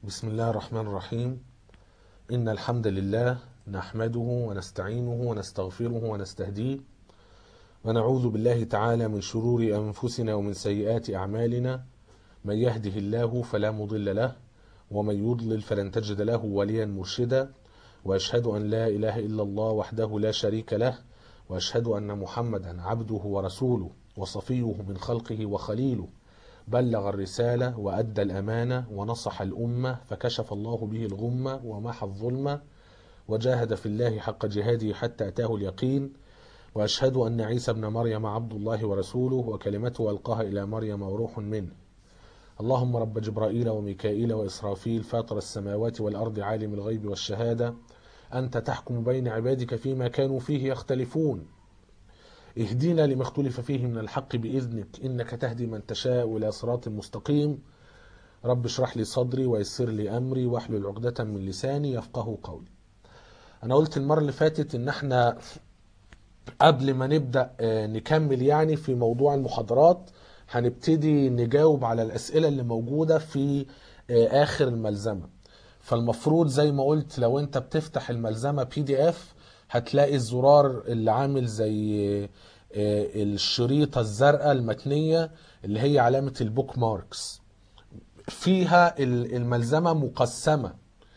بسم الله الرحمن الرحيم إن الحمد لله نحمده ونستعينه ونستغفره ونستهديه ونعوذ بالله تعالى من شرور أنفسنا ومن سيئات أعمالنا من يهده الله فلا مضل له ومن يضلل فلن تجد له وليا مرشدا وأشهد أن لا إله إلا الله وحده لا شريك له وأشهد أن محمدا عبده ورسوله وصفيه من خلقه وخليله بلغ الرسالة وأدى الأمانة ونصح الأمة فكشف الله به الغمة ومحى الظلمة وجاهد في الله حق جهاده حتى أتاه اليقين وأشهد أن عيسى ابن مريم عبد الله ورسوله وكلمته ألقاها إلى مريم وروح منه اللهم رب جبرائيل وميكائيل وإسرافيل فاطر السماوات والأرض عالم الغيب والشهادة أنت تحكم بين عبادك فيما كانوا فيه يختلفون اهدنا لما اختلف فيه من الحق بإذنك إنك تهدي من تشاء إلى صراط مستقيم رب اشرح لي صدري ويسر لي أمري واحلل عقدة من لساني يفقه قولي أنا قلت المرة اللي فاتت إن احنا قبل ما نبدأ آه، نكمل يعني في موضوع المحاضرات هنبتدي نجاوب على الأسئلة اللي موجودة في آه، آخر الملزمة فالمفروض زي ما قلت لو انت بتفتح الملزمة بي دي اف هتلاقي الزرار اللي عامل زي آه، الشريطة الزرقاء المتنية اللي هي علامة البوك ماركس فيها ال- الملزمة مقسمة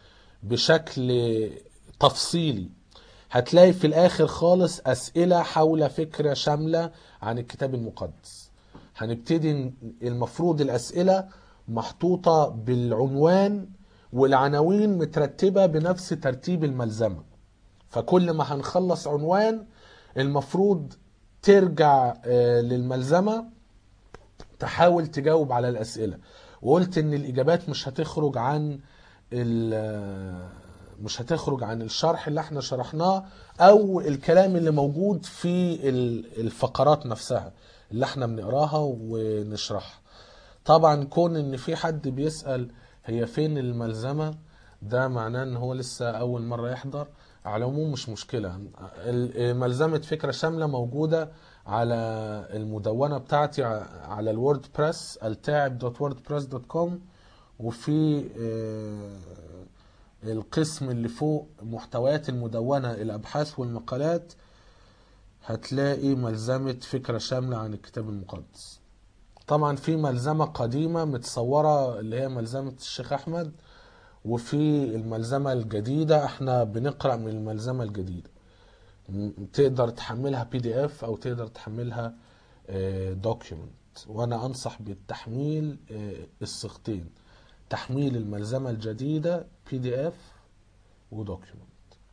بشكل تفصيلي هتلاقي في الآخر خالص أسئلة حول فكرة شاملة عن الكتاب المقدس هنبتدي ن- المفروض الأسئلة محطوطة بالعنوان والعناوين مترتبة بنفس ترتيب الملزمة فكل ما هنخلص عنوان المفروض ترجع آه، للملزمة تحاول تجاوب على الأسئلة وقلت إن الإجابات مش هتخرج عن ال- مش هتخرج عن الشرح اللي احنا شرحناه أو الكلام اللي موجود في ال- الفقرات نفسها اللي احنا بنقراها ونشرحها طبعا كون ان في حد بيسأل هي فين الملزمة ده معناه ان هو لسه اول مرة يحضر على العموم مش مشكلة ال- ملزمة فكرة شاملة موجودة على المدونة بتاعتي ع- على الورد بريس التاعب.wordpress.com وفي آه، القسم اللي فوق محتويات المدونة الأبحاث والمقالات هتلاقي ملزمة فكرة شاملة عن الكتاب المقدس طبعا في ملزمة قديمة متصورة اللي هي ملزمة الشيخ أحمد وفي الملزمة الجديدة احنا بنقرأ من الملزمة الجديدة م- تقدر تحملها بي دي اف او تقدر تحملها دوكيومنت وانا انصح بالتحميل آه، الصيغتين تحميل الملزمة الجديدة بي دي اف ودوكيومنت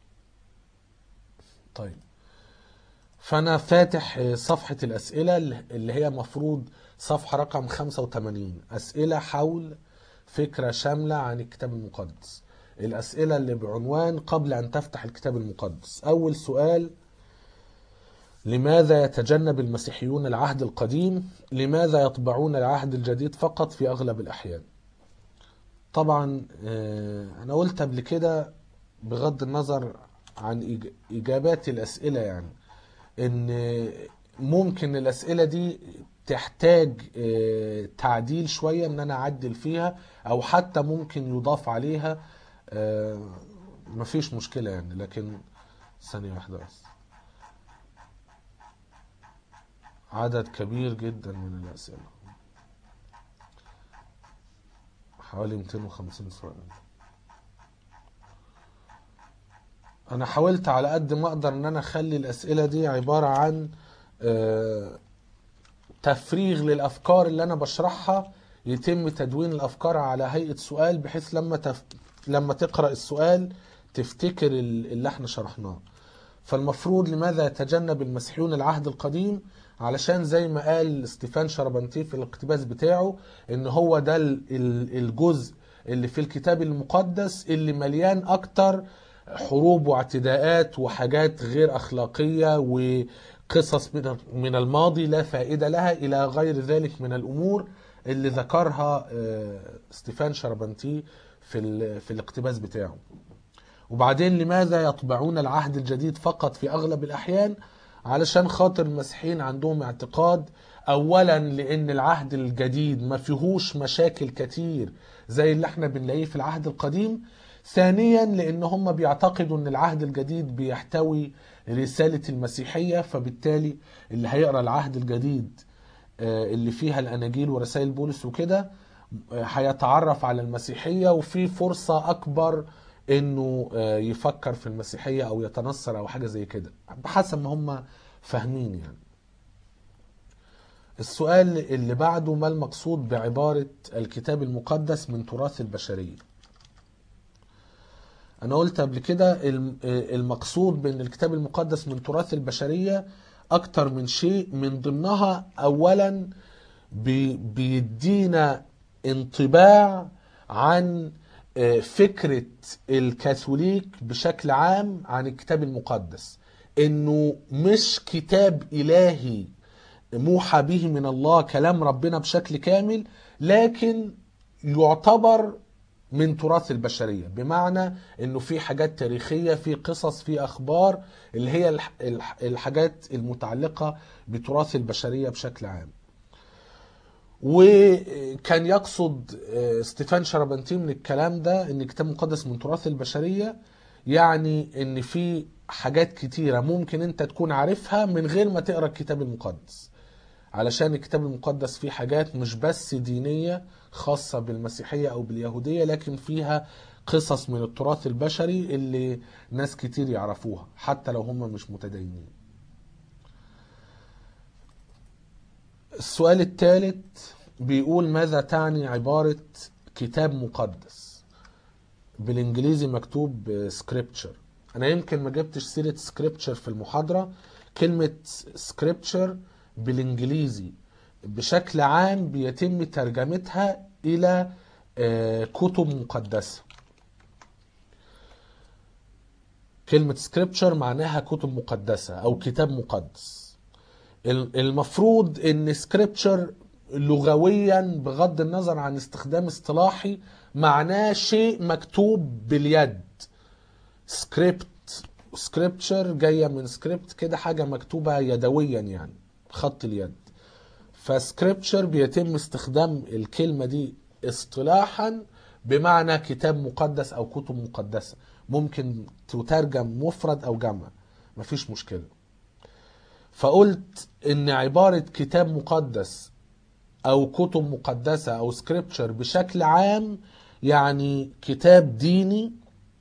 طيب فانا فاتح آه، صفحة الاسئلة اللي هي مفروض صفحة رقم 85 اسئلة حول فكرة شاملة عن الكتاب المقدس الاسئلة اللي بعنوان قبل ان تفتح الكتاب المقدس اول سؤال لماذا يتجنب المسيحيون العهد القديم لماذا يطبعون العهد الجديد فقط في اغلب الاحيان طبعا آه، انا قلت قبل كده بغض النظر عن إج- اجابات الاسئله يعني ان ممكن الاسئله دي تحتاج آه، تعديل شويه ان انا اعدل فيها او حتى ممكن يضاف عليها آه، مفيش مشكله يعني لكن ثانيه واحده بس عدد كبير جدا من الاسئله حوالي 250 سؤال انا حاولت على قد ما اقدر ان انا اخلي الاسئله دي عباره عن آه، تفريغ للافكار اللي انا بشرحها يتم تدوين الافكار على هيئه سؤال بحيث لما تف... لما تقرا السؤال تفتكر ال- اللي احنا شرحناه فالمفروض لماذا يتجنب المسيحيون العهد القديم علشان زي ما قال ستيفان شربنتي في الاقتباس بتاعه ان هو ده ال- ال- الجزء اللي في الكتاب المقدس اللي مليان اكتر حروب واعتداءات وحاجات غير اخلاقيه وقصص من من الماضي لا فائده لها الى غير ذلك من الامور اللي ذكرها آه، ستيفان شربنتي في ال- في الاقتباس بتاعه وبعدين لماذا يطبعون العهد الجديد فقط في اغلب الاحيان علشان خاطر المسيحيين عندهم اعتقاد اولا لان العهد الجديد ما فيهوش مشاكل كتير زي اللي احنا بنلاقيه في العهد القديم ثانيا لان هم بيعتقدوا ان العهد الجديد بيحتوي رسالة المسيحية فبالتالي اللي هيقرا العهد الجديد آه، اللي فيها الاناجيل ورسائل بولس وكده آه، هيتعرف على المسيحية وفي فرصة اكبر انه آه، يفكر في المسيحية او يتنصر او حاجة زي كده بحسب ما هم فاهمين يعني السؤال اللي بعده ما المقصود بعبارة الكتاب المقدس من تراث البشرية أنا قلت قبل كده الم- المقصود بأن الكتاب المقدس من تراث البشرية أكتر من شيء من ضمنها أولا بي- بيدينا انطباع عن آه، فكرة الكاثوليك بشكل عام عن الكتاب المقدس انه مش كتاب الهي موحى به من الله كلام ربنا بشكل كامل لكن يعتبر من تراث البشرية بمعنى انه في حاجات تاريخية في قصص في اخبار اللي هي الح- الح- الحاجات المتعلقة بتراث البشرية بشكل عام وكان يقصد آه، ستيفان شربنتين من الكلام ده ان الكتاب المقدس من تراث البشرية يعني ان في حاجات كتيرة ممكن انت تكون عارفها من غير ما تقرا الكتاب المقدس علشان الكتاب المقدس فيه حاجات مش بس دينية خاصة بالمسيحية أو باليهودية لكن فيها قصص من التراث البشري اللي ناس كتير يعرفوها حتى لو هم مش متدينين السؤال الثالث بيقول ماذا تعني عبارة كتاب مقدس بالانجليزي مكتوب سكريبتشر انا يمكن ما جبتش سيرة سكريبتشر في المحاضرة كلمة سكريبتشر بالانجليزي بشكل عام بيتم ترجمتها الى آه، كتب مقدسة كلمة سكريبتشر معناها كتب مقدسة او كتاب مقدس ال- المفروض ان سكريبتشر لغويا بغض النظر عن استخدام اصطلاحي معناه شيء مكتوب باليد سكريبت سكريبتشر جايه من سكريبت كده حاجه مكتوبه يدويا يعني خط اليد فسكريبتشر بيتم استخدام الكلمه دي اصطلاحا بمعنى كتاب مقدس او كتب مقدسه ممكن تترجم مفرد او جمع مفيش مشكله فقلت ان عباره كتاب مقدس او كتب مقدسه او سكريبتشر بشكل عام يعني كتاب ديني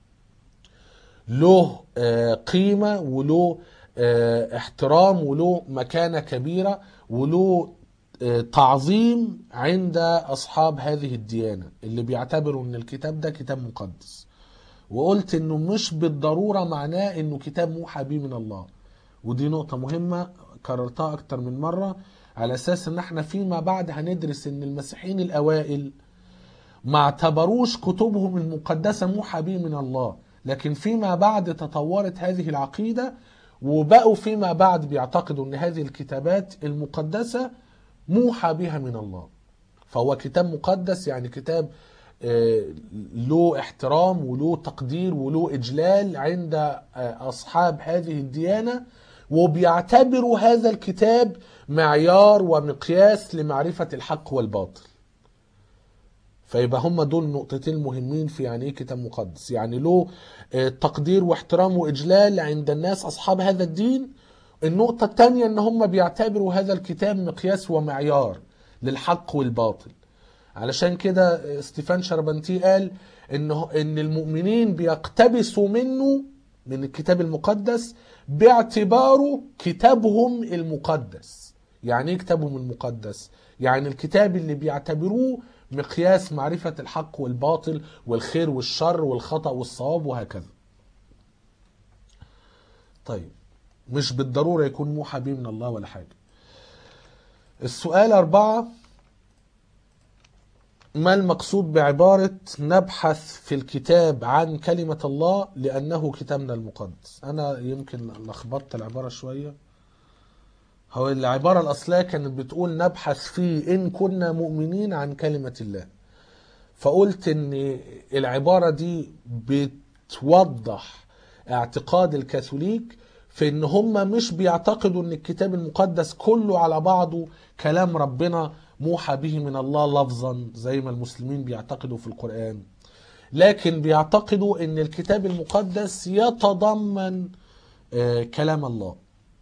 له آه، قيمة وله آه، احترام وله مكانة كبيرة وله آه، تعظيم عند أصحاب هذه الديانة اللي بيعتبروا أن الكتاب ده كتاب مقدس وقلت أنه مش بالضرورة معناه أنه كتاب موحى به من الله ودي نقطة مهمة كررتها أكتر من مرة على أساس أن احنا فيما بعد هندرس أن المسيحيين الأوائل ما اعتبروش كتبهم المقدسة موحى به من الله لكن فيما بعد تطورت هذه العقيدة وبقوا فيما بعد بيعتقدوا ان هذه الكتابات المقدسة موحى بها من الله فهو كتاب مقدس يعني كتاب آه، له احترام وله تقدير وله اجلال عند آه، اصحاب هذه الديانه وبيعتبروا هذا الكتاب معيار ومقياس لمعرفه الحق والباطل فيبقى هم دول النقطتين المهمين في يعني ايه كتاب مقدس يعني له آه، تقدير واحترام واجلال عند الناس اصحاب هذا الدين النقطة الثانية ان هم بيعتبروا هذا الكتاب مقياس ومعيار للحق والباطل علشان كده آه، ستيفان شربنتي قال انه ان المؤمنين بيقتبسوا منه من الكتاب المقدس باعتباره كتابهم المقدس يعني ايه كتابهم المقدس يعني الكتاب اللي بيعتبروه مقياس معرفة الحق والباطل والخير والشر والخطأ والصواب وهكذا طيب مش بالضرورة يكون موحى به من الله ولا حاجة السؤال أربعة ما المقصود بعبارة نبحث في الكتاب عن كلمة الله لأنه كتابنا المقدس أنا يمكن لخبطت العبارة شوية هو العبارة الأصلية كانت بتقول نبحث في إن كنا مؤمنين عن كلمة الله فقلت إن العبارة دي بتوضح اعتقاد الكاثوليك في ان هم مش بيعتقدوا ان الكتاب المقدس كله على بعضه كلام ربنا موحى به من الله لفظا زي ما المسلمين بيعتقدوا في القرآن لكن بيعتقدوا ان الكتاب المقدس يتضمن آه، كلام الله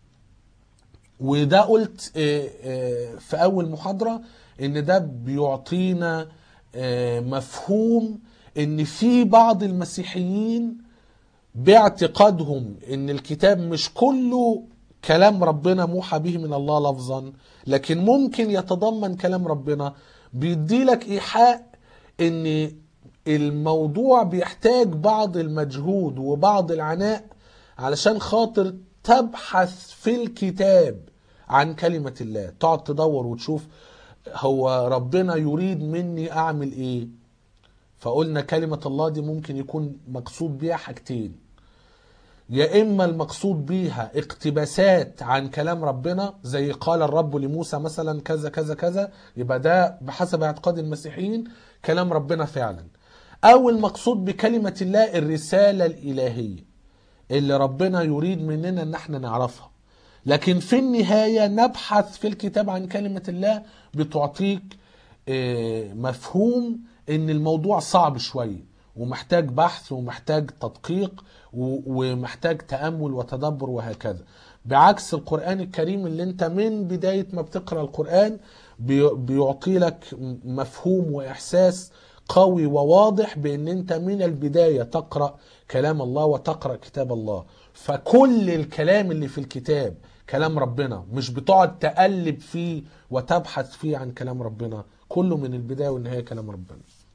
وده قلت آه، آه، في اول محاضرة ان ده بيعطينا آه، مفهوم ان في بعض المسيحيين باعتقادهم ان الكتاب مش كله كلام ربنا موحى به من الله لفظا لكن ممكن يتضمن كلام ربنا بيديلك ايحاء ان الموضوع بيحتاج بعض المجهود وبعض العناء علشان خاطر تبحث في الكتاب عن كلمة الله تقعد تدور وتشوف هو ربنا يريد مني اعمل ايه فقلنا كلمة الله دي ممكن يكون مقصود بيها حاجتين يا إما المقصود بيها اقتباسات عن كلام ربنا زي قال الرب لموسى مثلا كذا كذا كذا يبقى ده بحسب اعتقاد المسيحيين كلام ربنا فعلا أو المقصود بكلمة الله الرسالة الإلهية اللي ربنا يريد مننا ان احنا نعرفها لكن في النهاية نبحث في الكتاب عن كلمة الله بتعطيك آه، مفهوم ان الموضوع صعب شوية ومحتاج بحث ومحتاج تدقيق و- ومحتاج تأمل وتدبر وهكذا بعكس القرآن الكريم اللي انت من بداية ما بتقرأ القرآن بي- بيعطي لك م- مفهوم وإحساس قوي وواضح بان انت من البداية تقرأ كلام الله وتقرأ كتاب الله فكل الكلام اللي في الكتاب كلام ربنا مش بتقعد تقلب فيه وتبحث فيه عن كلام ربنا كله من البداية والنهاية كلام ربنا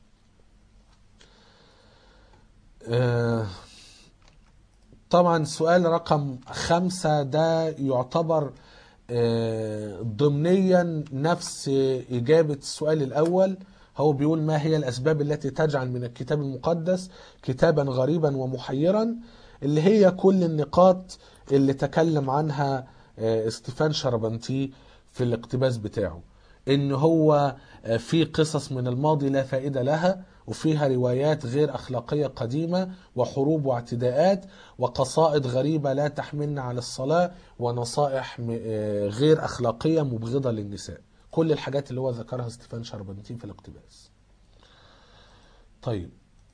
آه، طبعا سؤال رقم خمسة ده يعتبر آه، ضمنيا نفس إجابة السؤال الأول هو بيقول ما هي الأسباب التي تجعل من الكتاب المقدس كتابا غريبا ومحيرا اللي هي كل النقاط اللي تكلم عنها آه، استيفان شربنتي في الاقتباس بتاعه ان هو آه، في قصص من الماضي لا فائدة لها وفيها روايات غير أخلاقية قديمة وحروب واعتداءات وقصائد غريبة لا تحملنا على الصلاة ونصائح م- آه، غير أخلاقية مبغضة للنساء كل الحاجات اللي هو ذكرها ستيفان شربنتين في الاقتباس طيب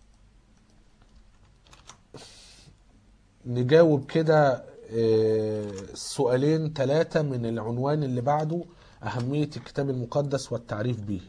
نجاوب كده آه، سؤالين ثلاثة من العنوان اللي بعده أهمية الكتاب المقدس والتعريف به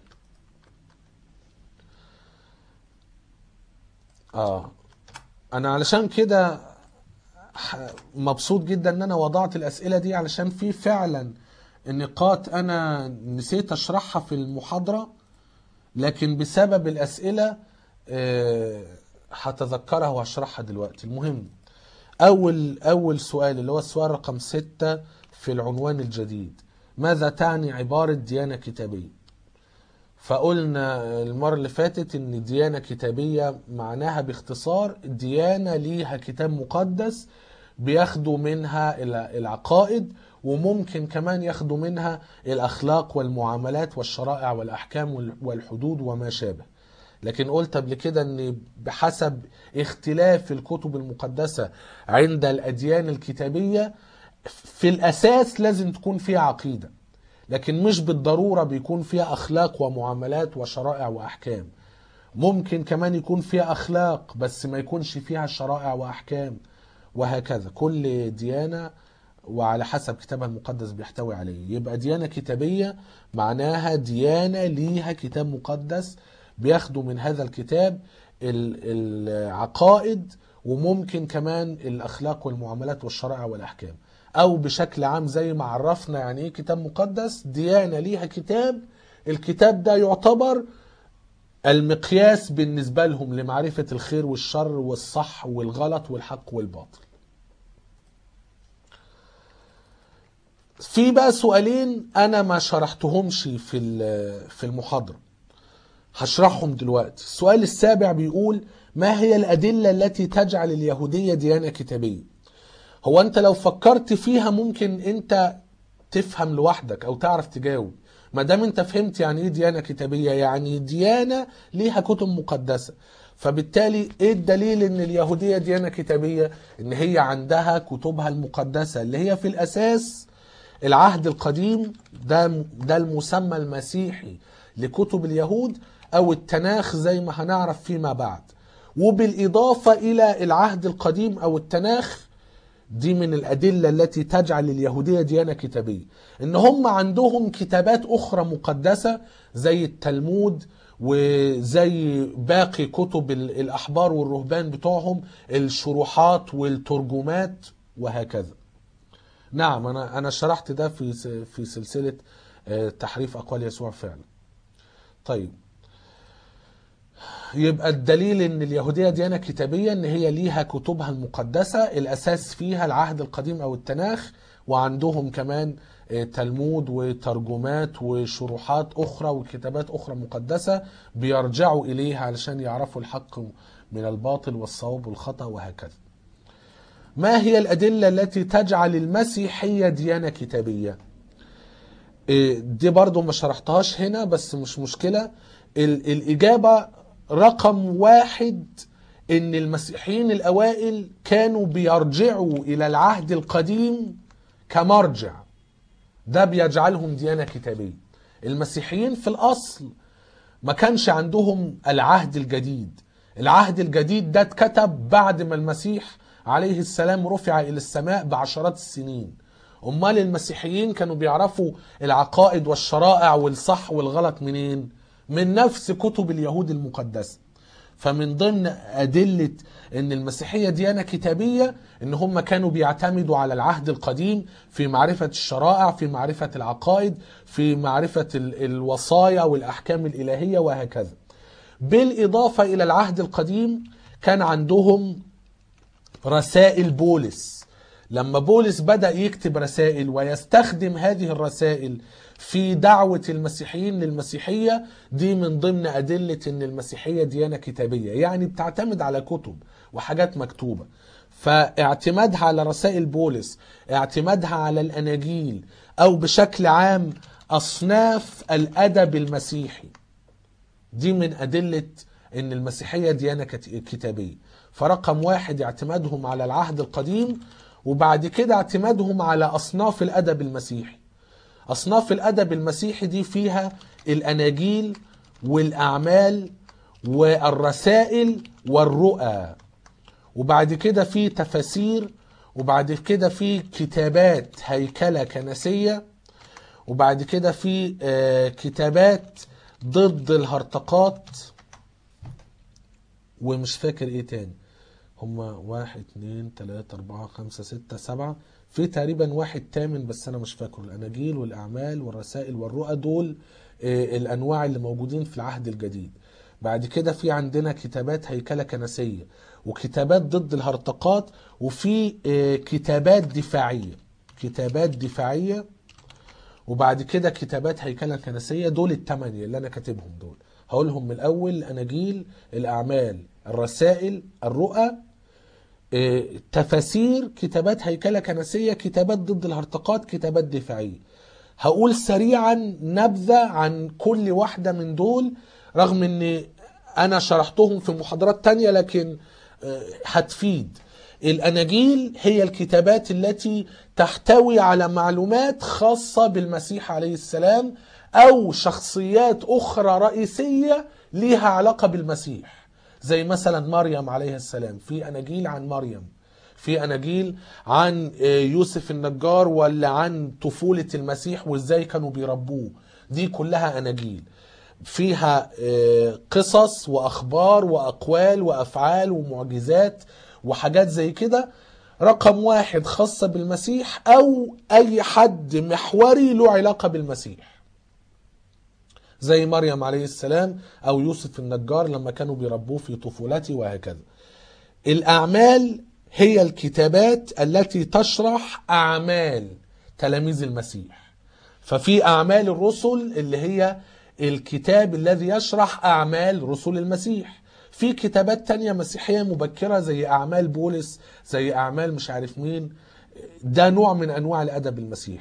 اه انا علشان كده ح- مبسوط جدا ان انا وضعت الاسئله دي علشان في فعلا نقاط انا نسيت اشرحها في المحاضره لكن بسبب الاسئله آه، هتذكرها وهشرحها دلوقتي المهم اول اول سؤال اللي هو السؤال رقم ستة في العنوان الجديد ماذا تعني عباره ديانه كتابيه فقلنا المرة اللي فاتت ان ديانة كتابية معناها باختصار ديانة ليها كتاب مقدس بياخدوا منها الع- العقائد وممكن كمان ياخدوا منها الاخلاق والمعاملات والشرائع والاحكام وال- والحدود وما شابه لكن قلت قبل كده ان بحسب اختلاف الكتب المقدسة عند الاديان الكتابية في الاساس لازم تكون فيها عقيده لكن مش بالضرورة بيكون فيها أخلاق ومعاملات وشرائع وأحكام ممكن كمان يكون فيها أخلاق بس ما يكونش فيها شرائع وأحكام وهكذا كل ديانة وعلى حسب كتابها المقدس بيحتوي عليه يبقى ديانة كتابية معناها ديانة ليها كتاب مقدس بياخدوا من هذا الكتاب ال- العقائد وممكن كمان الأخلاق والمعاملات والشرائع والأحكام او بشكل عام زي ما عرفنا يعني ايه كتاب مقدس ديانه ليها كتاب الكتاب ده يعتبر المقياس بالنسبه لهم لمعرفه الخير والشر والصح والغلط والحق والباطل في بقى سؤالين انا ما شرحتهمش في ال- في المحاضره هشرحهم دلوقتي السؤال السابع بيقول ما هي الادله التي تجعل اليهوديه ديانه كتابيه هو انت لو فكرت فيها ممكن انت تفهم لوحدك او تعرف تجاوب ما دام انت فهمت يعني ايه ديانه كتابيه يعني ديانه ليها كتب مقدسه فبالتالي ايه الدليل ان اليهوديه ديانه كتابيه ان هي عندها كتبها المقدسه اللي هي في الاساس العهد القديم ده ده المسمى المسيحي لكتب اليهود او التناخ زي ما هنعرف فيما بعد وبالاضافه الى العهد القديم او التناخ دي من الأدلة التي تجعل اليهودية ديانة كتابية إن هم عندهم كتابات أخرى مقدسة زي التلمود وزي باقي كتب ال- الأحبار والرهبان بتوعهم الشروحات والترجمات وهكذا نعم أنا أنا شرحت ده في س- في سلسلة آه، تحريف أقوال يسوع فعلا طيب يبقى الدليل ان اليهوديه ديانه كتابيه ان هي ليها كتبها المقدسه الاساس فيها العهد القديم او التناخ وعندهم كمان آه، تلمود وترجمات وشروحات اخرى وكتابات اخرى مقدسه بيرجعوا اليها علشان يعرفوا الحق من الباطل والصواب والخطا وهكذا. ما هي الادله التي تجعل المسيحيه ديانه كتابيه؟ إيه، دي برضو ما شرحتهاش هنا بس مش مشكلة ال- الإجابة رقم واحد إن المسيحيين الأوائل كانوا بيرجعوا إلى العهد القديم كمرجع ده بيجعلهم ديانة كتابية المسيحيين في الأصل ما كانش عندهم العهد الجديد العهد الجديد ده اتكتب بعد ما المسيح عليه السلام رفع إلى السماء بعشرات السنين أمال المسيحيين كانوا بيعرفوا العقائد والشرائع والصح والغلط منين من نفس كتب اليهود المقدسة فمن ضمن أدلة أن المسيحية ديانة كتابية أن هم كانوا بيعتمدوا على العهد القديم في معرفة الشرائع في معرفة العقائد في معرفة ال- الوصايا والأحكام الإلهية وهكذا بالإضافة إلى العهد القديم كان عندهم رسائل بولس لما بولس بدأ يكتب رسائل ويستخدم هذه الرسائل في دعوة المسيحيين للمسيحية دي من ضمن أدلة أن المسيحية ديانة كتابية يعني بتعتمد على كتب وحاجات مكتوبة فاعتمادها على رسائل بولس اعتمادها على الأناجيل أو بشكل عام أصناف الأدب المسيحي دي من أدلة أن المسيحية ديانة كت- كتابية فرقم واحد اعتمادهم على العهد القديم وبعد كده اعتمادهم على أصناف الأدب المسيحي أصناف الأدب المسيحي دي فيها الأناجيل والأعمال والرسائل والرؤى وبعد كده في تفاسير وبعد كده في كتابات هيكلة كنسية وبعد كده في آه، كتابات ضد الهرطقات ومش فاكر ايه تاني هما واحد اتنين تلاتة اربعة خمسة ستة سبعة في تقريبا واحد تامن بس انا مش فاكره الاناجيل والاعمال والرسائل والرؤى دول آه، الانواع اللي موجودين في العهد الجديد بعد كده في عندنا كتابات هيكلة كنسية وكتابات ضد الهرطقات وفي آه، كتابات دفاعية كتابات دفاعية وبعد كده كتابات هيكلة كنسية دول الثمانية اللي أنا كاتبهم دول هقولهم من الأول الأناجيل الأعمال الرسائل الرؤى آه، تفاسير كتابات هيكلة كنسية كتابات ضد الهرطقات كتابات دفاعية هقول سريعا نبذة عن كل واحدة من دول رغم ان انا شرحتهم في محاضرات تانية لكن آه، هتفيد الاناجيل هي الكتابات التي تحتوي على معلومات خاصة بالمسيح عليه السلام او شخصيات اخرى رئيسية ليها علاقة بالمسيح زي مثلا مريم عليه السلام في اناجيل عن مريم في اناجيل عن آه، يوسف النجار ولا عن طفولة المسيح وازاي كانوا بيربوه دي كلها اناجيل فيها آه، قصص واخبار واقوال وافعال ومعجزات وحاجات زي كده رقم واحد خاصة بالمسيح او اي حد محوري له علاقة بالمسيح زي مريم عليه السلام او يوسف النجار لما كانوا بيربوه في طفولته وهكذا الأعمال هي الكتابات التي تشرح أعمال تلاميذ المسيح ففي أعمال الرسل اللي هي الكتاب الذي يشرح أعمال رسل المسيح في كتابات تانية مسيحية مبكرة زي أعمال بولس زي أعمال مش عارف مين ده نوع من أنواع الأدب المسيحي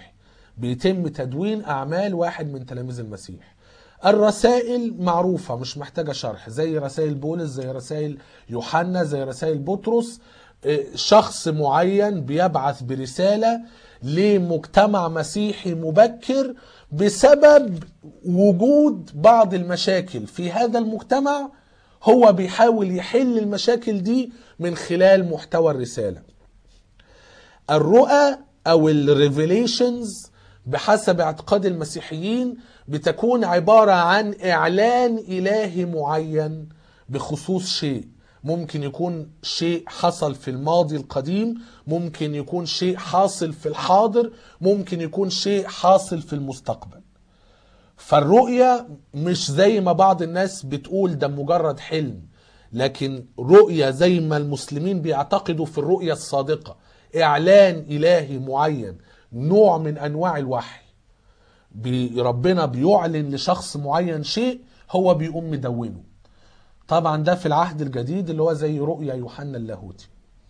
بيتم تدوين أعمال واحد من تلاميذ المسيح الرسائل معروفة مش محتاجة شرح زي رسائل بولس زي رسائل يوحنا زي رسائل بطرس إيه، شخص معين بيبعث برسالة لمجتمع مسيحي مبكر بسبب وجود بعض المشاكل في هذا المجتمع هو بيحاول يحل المشاكل دي من خلال محتوى الرسالة الرؤى او الريفيليشنز بحسب اعتقاد المسيحيين بتكون عبارة عن اعلان الهي معين بخصوص شيء ممكن يكون شيء حصل في الماضي القديم ممكن يكون شيء حاصل في الحاضر ممكن يكون شيء حاصل في المستقبل فالرؤية مش زي ما بعض الناس بتقول ده مجرد حلم لكن رؤية زي ما المسلمين بيعتقدوا في الرؤية الصادقة إعلان إلهي معين نوع من أنواع الوحي بي- ربنا بيعلن لشخص معين شيء هو بيقوم مدونه طبعا ده في العهد الجديد اللي هو زي رؤيا يوحنا اللاهوتي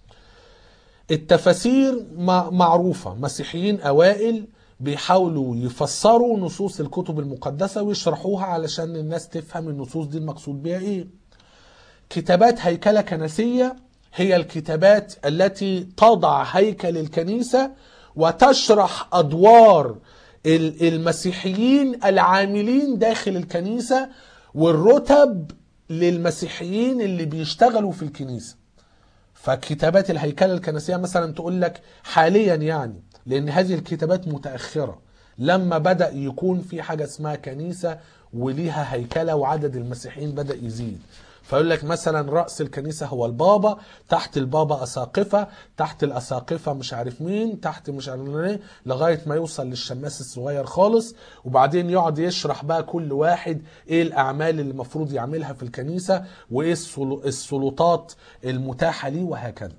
التفاسير مع- معروفة مسيحيين أوائل بيحاولوا يفسروا نصوص الكتب المقدسة ويشرحوها علشان الناس تفهم النصوص دي المقصود بيها ايه كتابات هيكلة كنسية هي الكتابات التي تضع هيكل الكنيسة وتشرح أدوار ال- المسيحيين العاملين داخل الكنيسة والرتب للمسيحيين اللي بيشتغلوا في الكنيسة فكتابات الهيكله الكنسيه مثلا تقول لك حاليا يعني لان هذه الكتابات متاخره لما بدا يكون في حاجه اسمها كنيسه وليها هيكله وعدد المسيحيين بدا يزيد فيقول لك مثلا راس الكنيسه هو البابا تحت البابا اساقفه تحت الاساقفه مش عارف مين تحت مش عارف ايه لغايه ما يوصل للشماس الصغير خالص وبعدين يقعد يشرح بقى كل واحد ايه الاعمال اللي المفروض يعملها في الكنيسه وايه السلو- السلطات المتاحه ليه وهكذا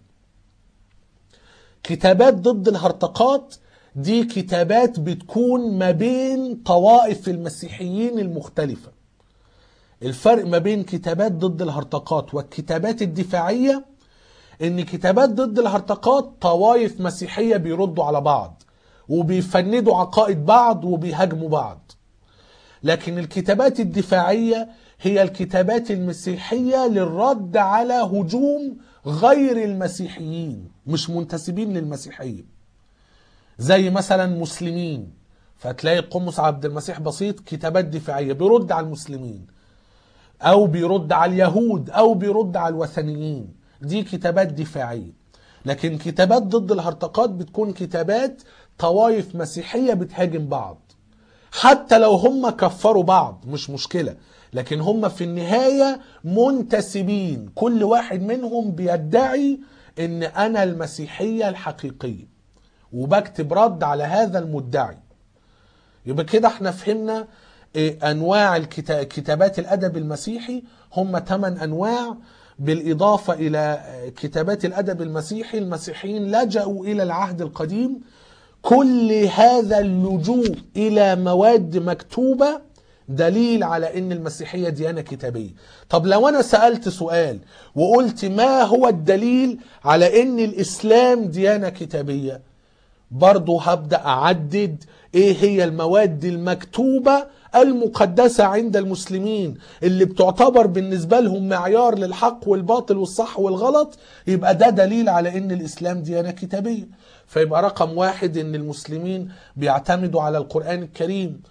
كتابات ضد الهرطقات دي كتابات بتكون ما بين طوائف المسيحيين المختلفه الفرق ما بين كتابات ضد الهرطقات والكتابات الدفاعية ان كتابات ضد الهرطقات طوائف مسيحية بيردوا على بعض وبيفندوا عقائد بعض وبيهاجموا بعض لكن الكتابات الدفاعية هي الكتابات المسيحية للرد على هجوم غير المسيحيين مش منتسبين للمسيحية زي مثلا مسلمين فتلاقي قمص عبد المسيح بسيط كتابات دفاعية بيرد على المسلمين او بيرد على اليهود او بيرد على الوثنيين دي كتابات دفاعيه لكن كتابات ضد الهرطقات بتكون كتابات طوائف مسيحيه بتهاجم بعض حتى لو هم كفروا بعض مش مشكله لكن هم في النهايه منتسبين كل واحد منهم بيدعي ان انا المسيحيه الحقيقيه وبكتب رد على هذا المدعي يبقى كده احنا فهمنا إيه انواع الكتا- كتابات الادب المسيحي هم ثمان انواع بالاضافه الى كتابات الادب المسيحي المسيحيين لجأوا الى العهد القديم كل هذا اللجوء الى مواد مكتوبه دليل على ان المسيحيه ديانه كتابيه طب لو انا سالت سؤال وقلت ما هو الدليل على ان الاسلام ديانه كتابيه برضه هبدأ أعدد إيه هي المواد المكتوبة المقدسة عند المسلمين اللي بتعتبر بالنسبة لهم معيار للحق والباطل والصح والغلط يبقى ده دليل على إن الإسلام ديانة كتابية فيبقى رقم واحد إن المسلمين بيعتمدوا على القرآن الكريم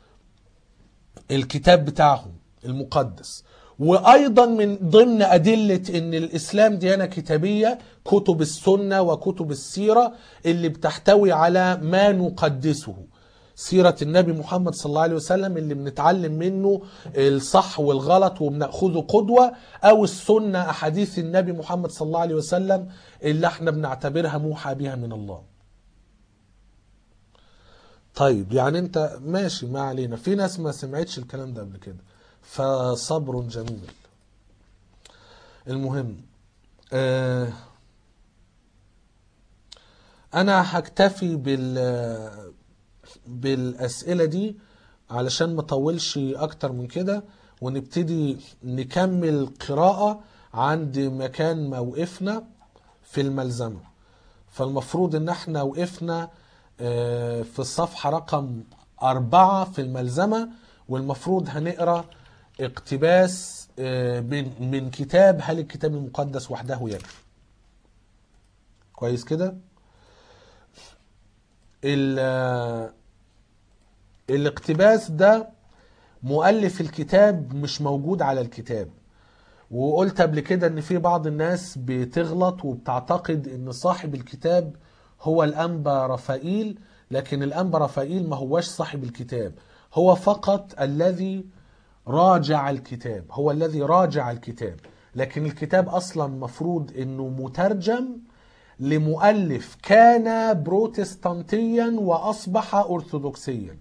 الكتاب بتاعهم المقدس وايضا من ضمن ادله ان الاسلام ديانه كتابيه كتب السنه وكتب السيره اللي بتحتوي على ما نقدسه سيرة النبي محمد صلى الله عليه وسلم اللي بنتعلم منه الصح والغلط وبناخذه قدوة او السنة احاديث النبي محمد صلى الله عليه وسلم اللي احنا بنعتبرها موحى بها من الله طيب يعني انت ماشي ما علينا في ناس ما سمعتش الكلام ده قبل كده فصبر جميل المهم آه انا هكتفي بال بالاسئله دي علشان ما اطولش اكتر من كده ونبتدي نكمل قراءه عند مكان موقفنا في الملزمه فالمفروض ان احنا وقفنا آه، في الصفحة رقم أربعة في الملزمة والمفروض هنقرأ اقتباس آه، من من كتاب هل الكتاب المقدس وحده يكفي كويس كده ال- آه، الاقتباس ده مؤلف الكتاب مش موجود على الكتاب وقلت قبل كده ان في بعض الناس بتغلط وبتعتقد ان صاحب الكتاب هو الانبا رفائيل لكن الانبا رفائيل ما هوش صاحب الكتاب هو فقط الذي راجع الكتاب هو الذي راجع الكتاب لكن الكتاب اصلا مفروض انه مترجم لمؤلف كان بروتستانتيا واصبح ارثوذكسيا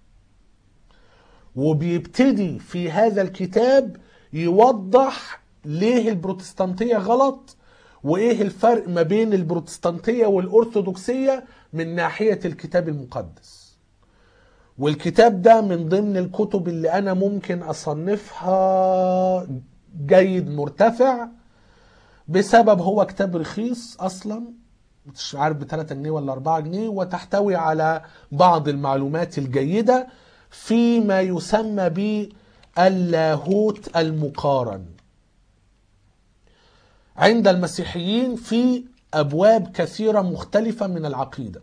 وبيبتدي في هذا الكتاب يوضح ليه البروتستانتية غلط وايه الفرق ما بين البروتستانتية والارثوذكسية من ناحية الكتاب المقدس والكتاب ده من ضمن الكتب اللي انا ممكن اصنفها جيد مرتفع بسبب هو كتاب رخيص اصلا مش عارف ب 3 جنيه ولا 4 جنيه وتحتوي على بعض المعلومات الجيدة فيما يسمى باللاهوت المقارن عند المسيحيين في ابواب كثيره مختلفه من العقيده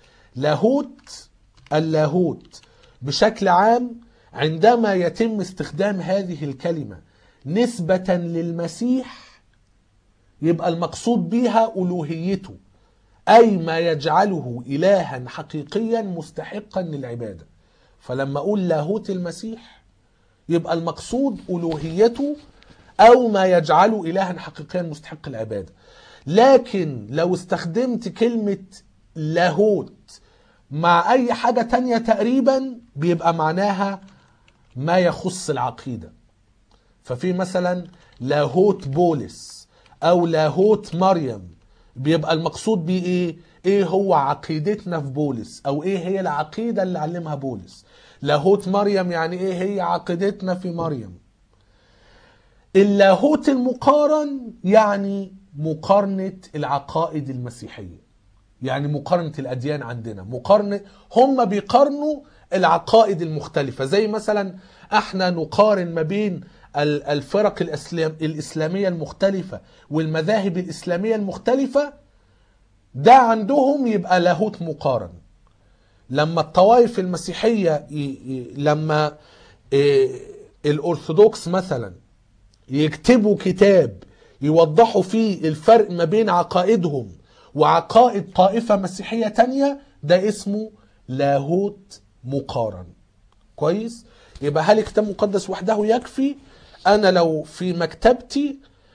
لاهوت اللاهوت بشكل عام عندما يتم استخدام هذه الكلمه نسبه للمسيح يبقى المقصود بها الوهيته اي ما يجعله الها حقيقيا مستحقا للعباده فلما اقول لاهوت المسيح يبقى المقصود الوهيته او ما يجعله الها حقيقيا مستحق العباده لكن لو استخدمت كلمه لاهوت مع اي حاجه تانية تقريبا بيبقى معناها ما يخص العقيده ففي مثلا لاهوت بولس او لاهوت مريم بيبقى المقصود بيه ايه ايه هو عقيدتنا في بولس او ايه هي العقيده اللي علمها بولس لاهوت مريم يعني ايه هي عقيدتنا في مريم اللاهوت المقارن يعني مقارنة العقائد المسيحية يعني مقارنة الأديان عندنا مقارنة هم بيقارنوا العقائد المختلفة زي مثلا احنا نقارن ما بين ال- الفرق الأسلام الإسلامية المختلفة والمذاهب الإسلامية المختلفة ده عندهم يبقى لاهوت مقارن لما الطوائف المسيحية ي... ي... لما إيه الأرثوذكس مثلا يكتبوا كتاب يوضحوا فيه الفرق ما بين عقائدهم وعقائد طائفة مسيحية تانية ده اسمه لاهوت مقارن كويس يبقى هل الكتاب المقدس وحده يكفي انا لو في مكتبتي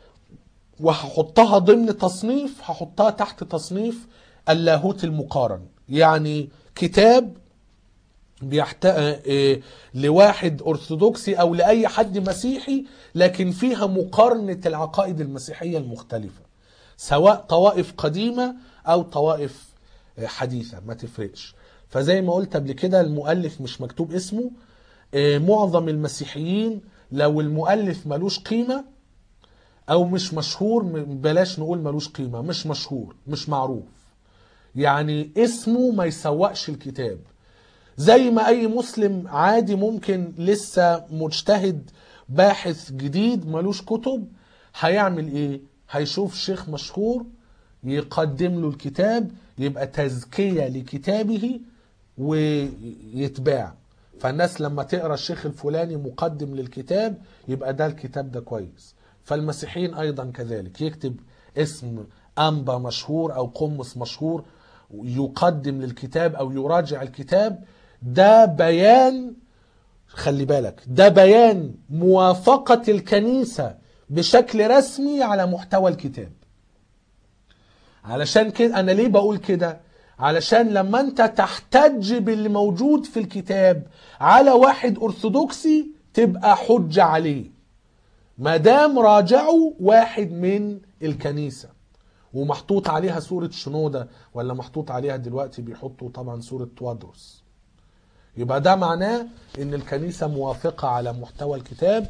وهحطها ضمن تصنيف هحطها تحت تصنيف اللاهوت المقارن يعني كتاب بيحت... آه، لواحد أرثوذكسي أو لأي حد مسيحي لكن فيها مقارنة العقائد المسيحية المختلفة سواء طوائف قديمة أو طوائف آه، حديثة ما تفرقش فزي ما قلت قبل كده المؤلف مش مكتوب اسمه آه، معظم المسيحيين لو المؤلف ملوش قيمة أو مش مشهور م- بلاش نقول ملوش قيمة مش مشهور مش معروف يعني اسمه ما يسوقش الكتاب زي ما اي مسلم عادي ممكن لسه مجتهد باحث جديد ملوش كتب هيعمل ايه هيشوف شيخ مشهور يقدم له الكتاب يبقى تزكية لكتابه ويتباع فالناس لما تقرا الشيخ الفلاني مقدم للكتاب يبقى ده الكتاب ده كويس فالمسيحيين ايضا كذلك يكتب اسم انبا مشهور او قمص مشهور يقدم للكتاب او يراجع الكتاب ده بيان خلي بالك ده بيان موافقة الكنيسة بشكل رسمي على محتوى الكتاب علشان كده انا ليه بقول كده علشان لما انت تحتج باللي موجود في الكتاب على واحد ارثوذكسي تبقى حجة عليه ما دام راجعوا واحد من الكنيسة ومحطوط عليها صورة شنودة ولا محطوط عليها دلوقتي بيحطوا طبعا صورة توادرس يبقى ده معناه ان الكنيسة موافقة على محتوى الكتاب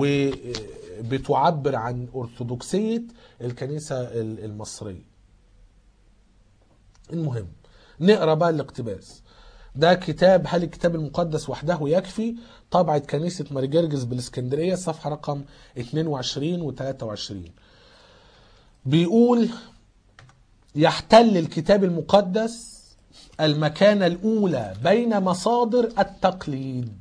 وبتعبر عن أرثوذكسية الكنيسة المصرية المهم نقرا بقى الاقتباس ده كتاب هل الكتاب المقدس وحده يكفي طبعة كنيسة مارجرجس بالاسكندرية صفحة رقم 22 و 23 بيقول يحتل الكتاب المقدس المكانة الأولى بين مصادر التقليد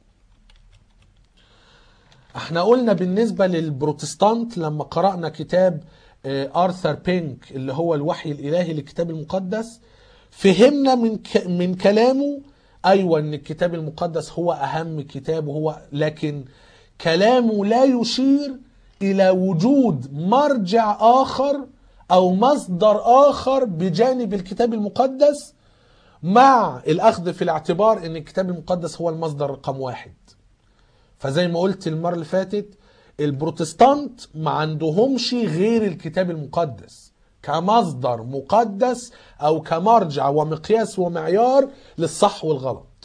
احنا قلنا بالنسبة للبروتستانت لما قرأنا كتاب آه، آرثر بينك اللي هو الوحي الإلهي للكتاب المقدس فهمنا من ك... من كلامه أيوة إن الكتاب المقدس هو أهم كتاب وهو لكن كلامه لا يشير إلى وجود مرجع آخر أو مصدر آخر بجانب الكتاب المقدس مع الأخذ في الاعتبار إن الكتاب المقدس هو المصدر رقم واحد فزي ما قلت المرة اللي فاتت البروتستانت ما عندهمش غير الكتاب المقدس كمصدر مقدس او كمرجع ومقياس ومعيار للصح والغلط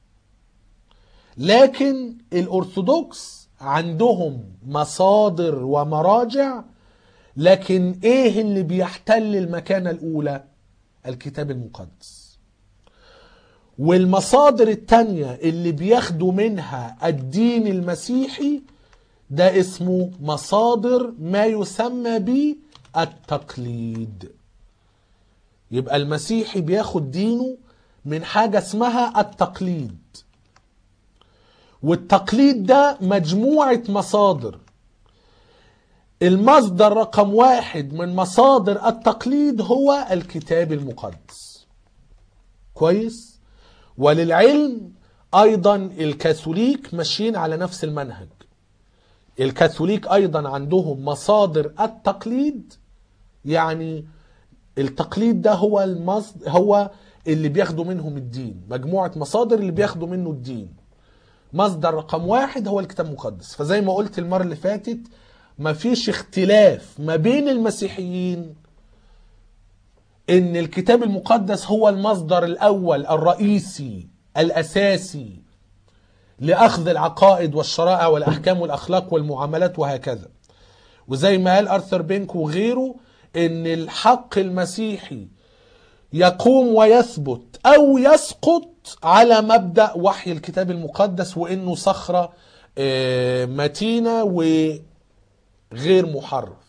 لكن الارثوذكس عندهم مصادر ومراجع لكن ايه اللي بيحتل المكانة الاولى الكتاب المقدس والمصادر التانية اللي بياخدوا منها الدين المسيحي ده اسمه مصادر ما يسمى بالتقليد يبقى المسيحي بياخد دينه من حاجة اسمها التقليد والتقليد ده مجموعة مصادر المصدر رقم واحد من مصادر التقليد هو الكتاب المقدس كويس وللعلم ايضا الكاثوليك ماشيين على نفس المنهج الكاثوليك ايضا عندهم مصادر التقليد يعني التقليد ده هو المصد هو اللي بياخدوا منهم الدين مجموعة مصادر اللي بياخدوا منه الدين مصدر رقم واحد هو الكتاب المقدس فزي ما قلت المرة اللي فاتت مفيش اختلاف ما بين المسيحيين ان الكتاب المقدس هو المصدر الاول الرئيسي الاساسي لاخذ العقائد والشرائع والاحكام والاخلاق والمعاملات وهكذا وزي ما قال ارثر بينك وغيره ان الحق المسيحي يقوم ويثبت او يسقط على مبدا وحي الكتاب المقدس وانه صخره آه، متينه وغير محرف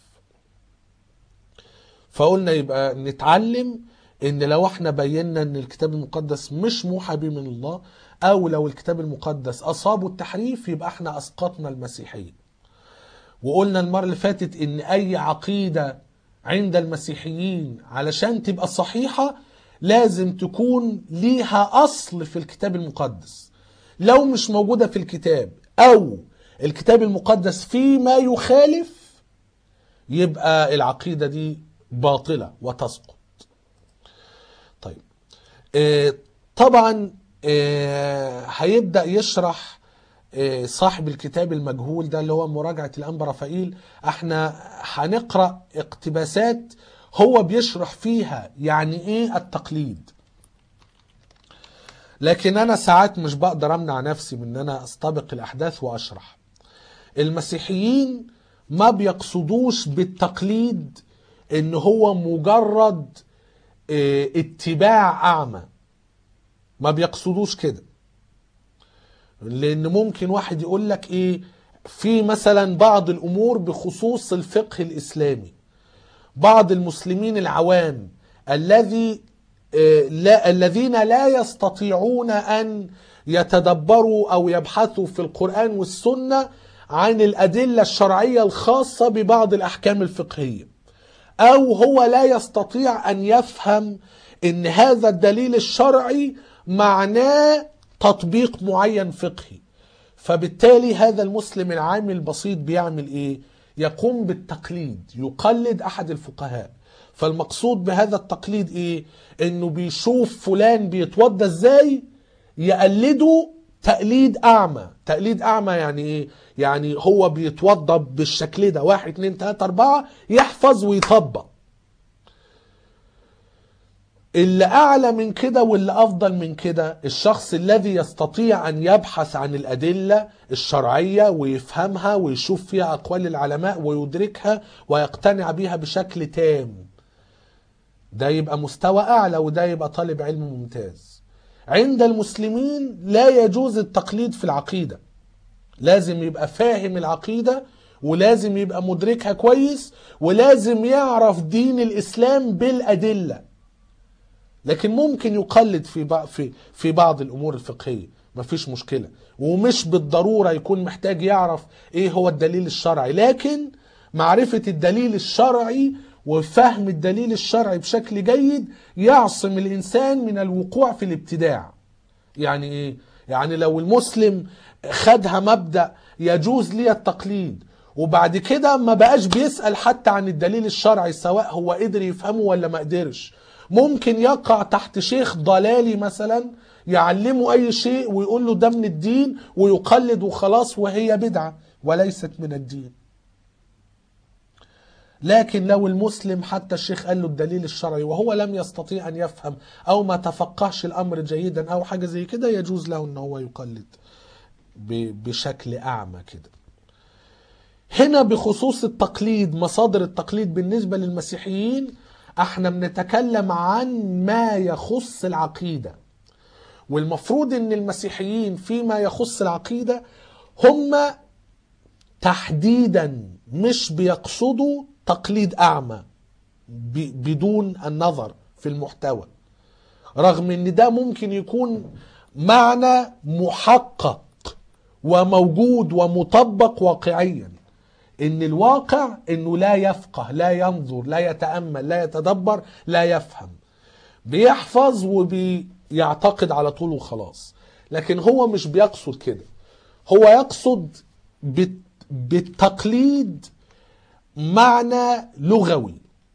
فقلنا يبقى نتعلم ان لو احنا بينا ان الكتاب المقدس مش موحى به من الله او لو الكتاب المقدس اصابه التحريف يبقى احنا اسقطنا المسيحيه وقلنا المره اللي فاتت ان اي عقيده عند المسيحيين علشان تبقى صحيحه لازم تكون ليها اصل في الكتاب المقدس لو مش موجوده في الكتاب او الكتاب المقدس فيما يخالف يبقى العقيده دي باطله وتسقط طيب آه، طبعا آه، هيبدا يشرح آه، صاحب الكتاب المجهول ده اللي هو مراجعه الانبا رفائيل احنا هنقرا اقتباسات هو بيشرح فيها يعني ايه التقليد لكن انا ساعات مش بقدر امنع نفسي من ان انا استبق الاحداث واشرح المسيحيين ما بيقصدوش بالتقليد ان هو مجرد اه، اتباع اعمى ما بيقصدوش كده لان ممكن واحد يقول لك ايه في مثلا بعض الامور بخصوص الفقه الاسلامي بعض المسلمين العوام الذي آه، لا الذين لا يستطيعون ان يتدبروا او يبحثوا في القران والسنه عن الادله الشرعيه الخاصه ببعض الاحكام الفقهيه او هو لا يستطيع ان يفهم ان هذا الدليل الشرعي معناه تطبيق معين فقهي فبالتالي هذا المسلم العامل البسيط بيعمل ايه يقوم بالتقليد يقلد احد الفقهاء فالمقصود بهذا التقليد ايه انه بيشوف فلان بيتوضى ازاي يقلده تقليد اعمى تقليد اعمى يعني ايه يعني هو بيتوضى بالشكل ده واحد اتنين تلاتة اربعة يحفظ ويطبق اللي اعلى من كده واللي افضل من كده الشخص الذي يستطيع ان يبحث عن الادله الشرعيه ويفهمها ويشوف فيها اقوال العلماء ويدركها ويقتنع بها بشكل تام ده يبقى مستوى اعلى وده يبقى طالب علم ممتاز عند المسلمين لا يجوز التقليد في العقيده لازم يبقى فاهم العقيده ولازم يبقى مدركها كويس ولازم يعرف دين الاسلام بالادله لكن ممكن يقلد في بعض في في بعض الامور الفقهيه مفيش مشكله ومش بالضروره يكون محتاج يعرف ايه هو الدليل الشرعي لكن معرفه الدليل الشرعي وفهم الدليل الشرعي بشكل جيد يعصم الانسان من الوقوع في الابتداع يعني ايه يعني لو المسلم خدها مبدا يجوز لي التقليد وبعد كده ما بقاش بيسال حتى عن الدليل الشرعي سواء هو قدر يفهمه ولا ما قدرش ممكن يقع تحت شيخ ضلالي مثلا يعلمه اي شيء ويقول له ده من الدين ويقلد وخلاص وهي بدعه وليست من الدين لكن لو المسلم حتى الشيخ قال له الدليل الشرعي وهو لم يستطيع ان يفهم او ما تفقهش الامر جيدا او حاجه زي كده يجوز له ان هو يقلد ب- بشكل اعمى كده هنا بخصوص التقليد مصادر التقليد بالنسبه للمسيحيين احنا بنتكلم عن ما يخص العقيده والمفروض ان المسيحيين فيما يخص العقيده هم تحديدا مش بيقصدوا تقليد اعمى ب- بدون النظر في المحتوى رغم ان ده ممكن يكون معنى محقق وموجود ومطبق واقعيا ان الواقع انه لا يفقه لا ينظر لا يتامل لا يتدبر لا يفهم بيحفظ وبيعتقد على طول وخلاص لكن هو مش بيقصد كده هو يقصد بت- بالتقليد معنى لغوي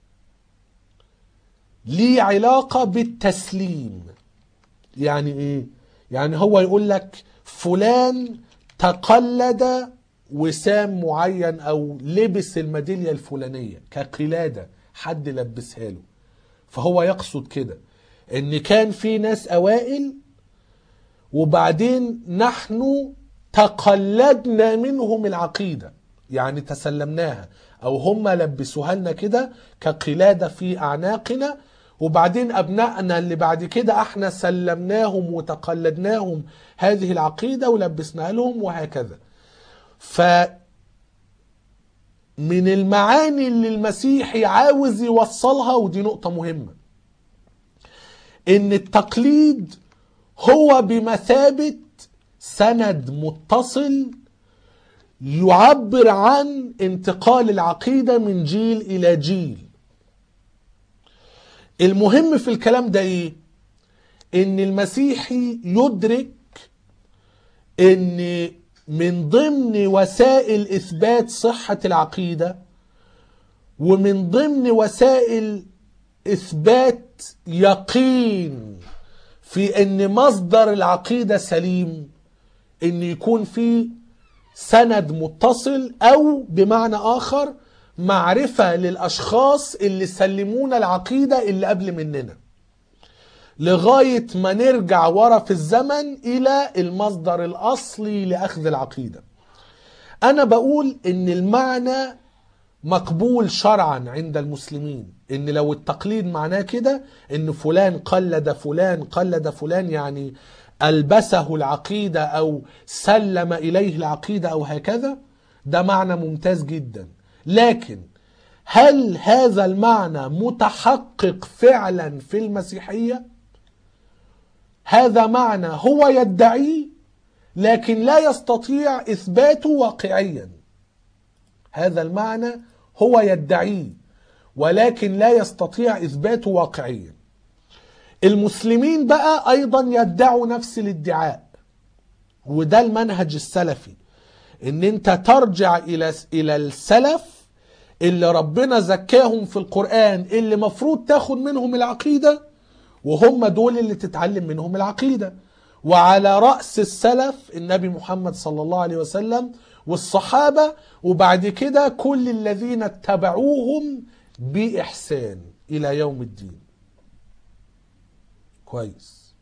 ليه علاقة بالتسليم يعني ايه يعني هو يقول لك فلان تقلد وسام معين او لبس الميدالية الفلانية كقلادة حد لبسها له فهو يقصد كده ان كان في ناس اوائل وبعدين نحن تقلدنا منهم العقيدة يعني تسلمناها او هم لبسوها لنا كده كقلادة في اعناقنا وبعدين ابنائنا اللي بعد كده احنا سلمناهم وتقلدناهم هذه العقيدة ولبسناها لهم وهكذا ف من المعاني اللي المسيحي عاوز يوصلها ودي نقطة مهمة ان التقليد هو بمثابة سند متصل يعبر عن انتقال العقيدة من جيل إلى جيل المهم في الكلام ده ايه ان المسيحي يدرك ان من ضمن وسائل اثبات صحة العقيدة ومن ضمن وسائل اثبات يقين في ان مصدر العقيدة سليم ان يكون في سند متصل او بمعنى اخر معرفة للاشخاص اللي سلمونا العقيدة اللي قبل مننا لغاية ما نرجع ورا في الزمن الى المصدر الاصلي لاخذ العقيدة انا بقول ان المعنى مقبول شرعا عند المسلمين ان لو التقليد معناه كده ان فلان قلد فلان قلد فلان يعني البسه العقيده او سلم اليه العقيده او هكذا ده معنى ممتاز جدا لكن هل هذا المعنى متحقق فعلا في المسيحيه هذا معنى هو يدعيه لكن لا يستطيع اثباته واقعيا هذا المعنى هو يدعيه ولكن لا يستطيع اثباته واقعيا المسلمين بقى ايضا يدعوا نفس الادعاء وده المنهج السلفي ان انت ترجع الى الى السلف اللي ربنا زكاهم في القران اللي مفروض تاخد منهم العقيده وهم دول اللي تتعلم منهم العقيده وعلى راس السلف النبي محمد صلى الله عليه وسلم والصحابه وبعد كده كل الذين اتبعوهم باحسان الى يوم الدين كويس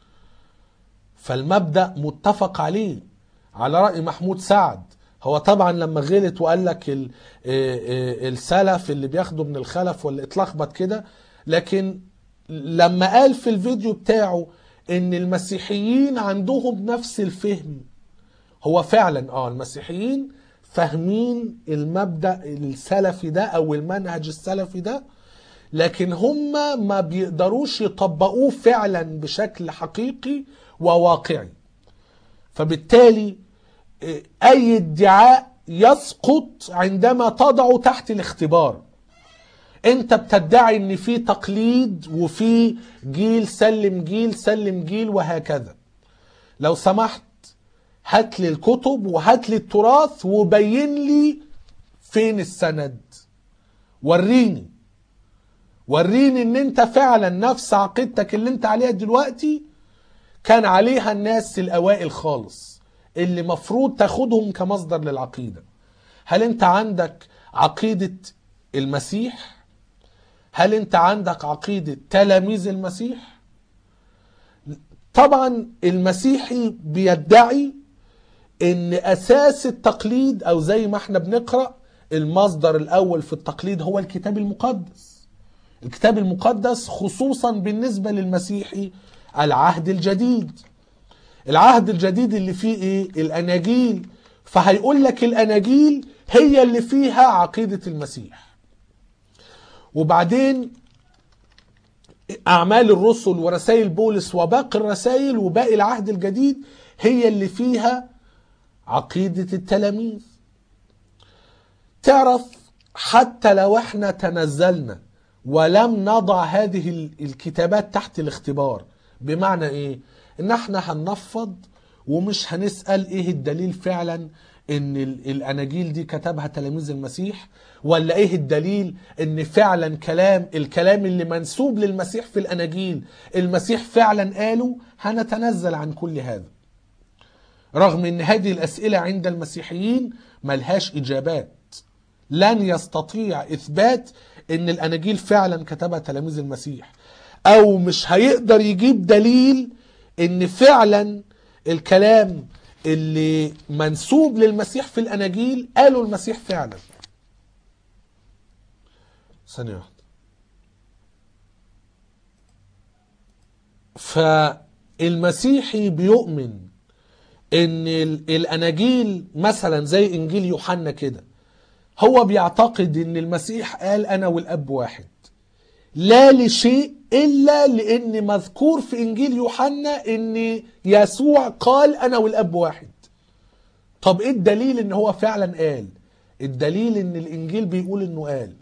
فالمبدا متفق عليه على راي محمود سعد هو طبعا لما غلط وقال لك ال- آه، آه، السلف اللي بياخدوا من الخلف ولا اتلخبط كده لكن لما قال في الفيديو بتاعه ان المسيحيين عندهم نفس الفهم هو فعلا اه المسيحيين فاهمين المبدأ السلفي ده او المنهج السلفي ده لكن هم ما بيقدروش يطبقوه فعلا بشكل حقيقي وواقعي فبالتالي آه، اي ادعاء يسقط عندما تضعه تحت الاختبار انت بتدعي ان في تقليد وفي جيل سلم جيل سلم جيل وهكذا لو سمحت هات لي الكتب وهات لي التراث وبين لي فين السند وريني وريني ان انت فعلا نفس عقيدتك اللي انت عليها دلوقتي كان عليها الناس الاوائل خالص اللي مفروض تاخدهم كمصدر للعقيدة هل انت عندك عقيدة المسيح هل انت عندك عقيدة تلاميذ المسيح طبعا المسيحي بيدعي ان اساس التقليد او زي ما احنا بنقرأ المصدر الاول في التقليد هو الكتاب المقدس الكتاب المقدس خصوصا بالنسبة للمسيحي العهد الجديد العهد الجديد اللي فيه ايه الاناجيل فهيقول لك الاناجيل هي اللي فيها عقيدة المسيح وبعدين اعمال الرسل ورسائل بولس وباقي الرسائل وباقي العهد الجديد هي اللي فيها عقيدة التلاميذ تعرف حتى لو احنا تنزلنا ولم نضع هذه ال- الكتابات تحت الاختبار بمعنى ايه ان احنا هننفض ومش هنسأل ايه الدليل فعلا ان ال- الاناجيل دي كتبها تلاميذ المسيح ولا ايه الدليل ان فعلا كلام الكلام اللي منسوب للمسيح في الاناجيل المسيح فعلا قاله هنتنزل عن كل هذا رغم ان هذه الاسئله عند المسيحيين ملهاش اجابات لن يستطيع اثبات ان الاناجيل فعلا كتبها تلاميذ المسيح او مش هيقدر يجيب دليل ان فعلا الكلام اللي منسوب للمسيح في الاناجيل قاله المسيح فعلا ثانيه واحده فالمسيحي بيؤمن ان ال- الاناجيل مثلا زي انجيل يوحنا كده هو بيعتقد ان المسيح قال انا والاب واحد لا لشيء الا لان مذكور في انجيل يوحنا ان يسوع قال انا والاب واحد طب ايه الدليل ان هو فعلا قال الدليل ان الانجيل بيقول انه قال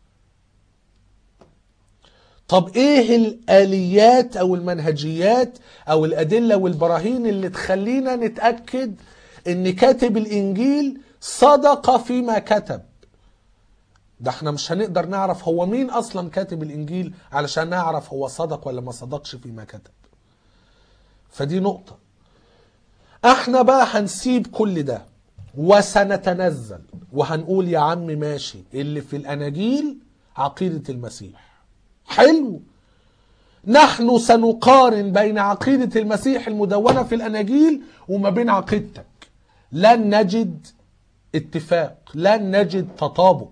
طب ايه الاليات او المنهجيات او الادله والبراهين اللي تخلينا نتاكد ان كاتب الانجيل صدق فيما كتب ده احنا مش هنقدر نعرف هو مين اصلا كاتب الانجيل علشان نعرف هو صدق ولا ما صدقش فيما كتب فدي نقطة احنا بقى هنسيب كل ده وسنتنزل وهنقول يا عم ماشي اللي في الاناجيل عقيدة المسيح حلو نحن سنقارن بين عقيدة المسيح المدونة في الاناجيل وما بين عقيدتك لن نجد اتفاق لن نجد تطابق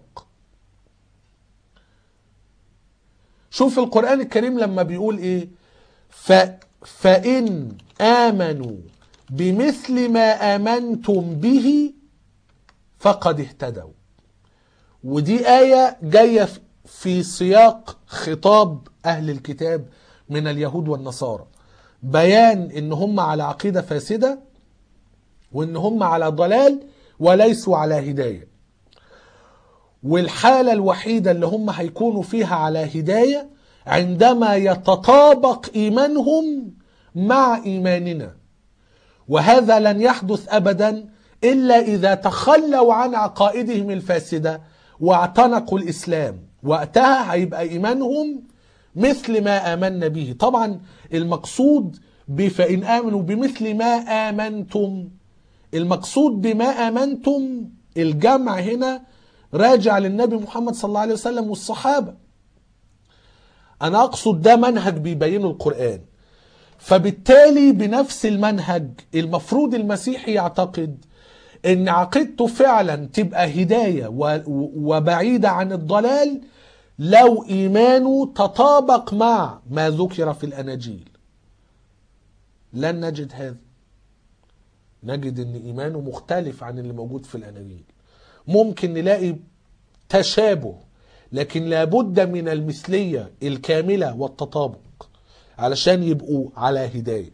شوف القرآن الكريم لما بيقول ايه ف... فإن آمنوا بمثل ما آمنتم به فقد اهتدوا ودي آية جاية في- في سياق خطاب أهل الكتاب من اليهود والنصارى بيان ان هم على عقيدة فاسدة وان هم على ضلال وليسوا على هدايه والحالة الوحيدة اللي هم هيكونوا فيها على هداية عندما يتطابق إيمانهم مع إيماننا وهذا لن يحدث أبدا إلا إذا تخلوا عن عقائدهم الفاسدة واعتنقوا الإسلام وقتها هيبقى إيمانهم مثل ما آمنا به طبعا المقصود بفإن آمنوا بمثل ما آمنتم المقصود بما آمنتم الجمع هنا راجع للنبي محمد صلى الله عليه وسلم والصحابة أنا أقصد ده منهج بيبينه القرآن فبالتالي بنفس المنهج المفروض المسيحي يعتقد ان عقيدته فعلا تبقى هداية و- وبعيدة عن الضلال لو إيمانه تطابق مع ما ذكر في الأناجيل لن نجد هذا نجد ان ايمانه مختلف عن اللي موجود في الاناجيل ممكن نلاقي تشابه لكن لابد من المثلية الكاملة والتطابق علشان يبقوا على هداية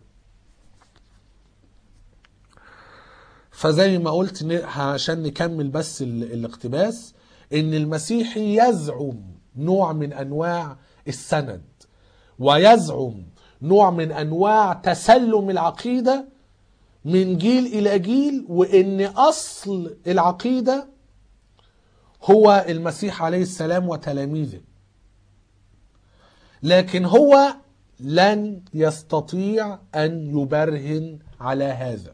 فزي ما قلت ن- عشان نكمل بس ال- الاقتباس ان المسيحي يزعم نوع من انواع السند ويزعم نوع من انواع تسلم العقيده من جيل الى جيل وان اصل العقيده هو المسيح عليه السلام وتلاميذه لكن هو لن يستطيع ان يبرهن على هذا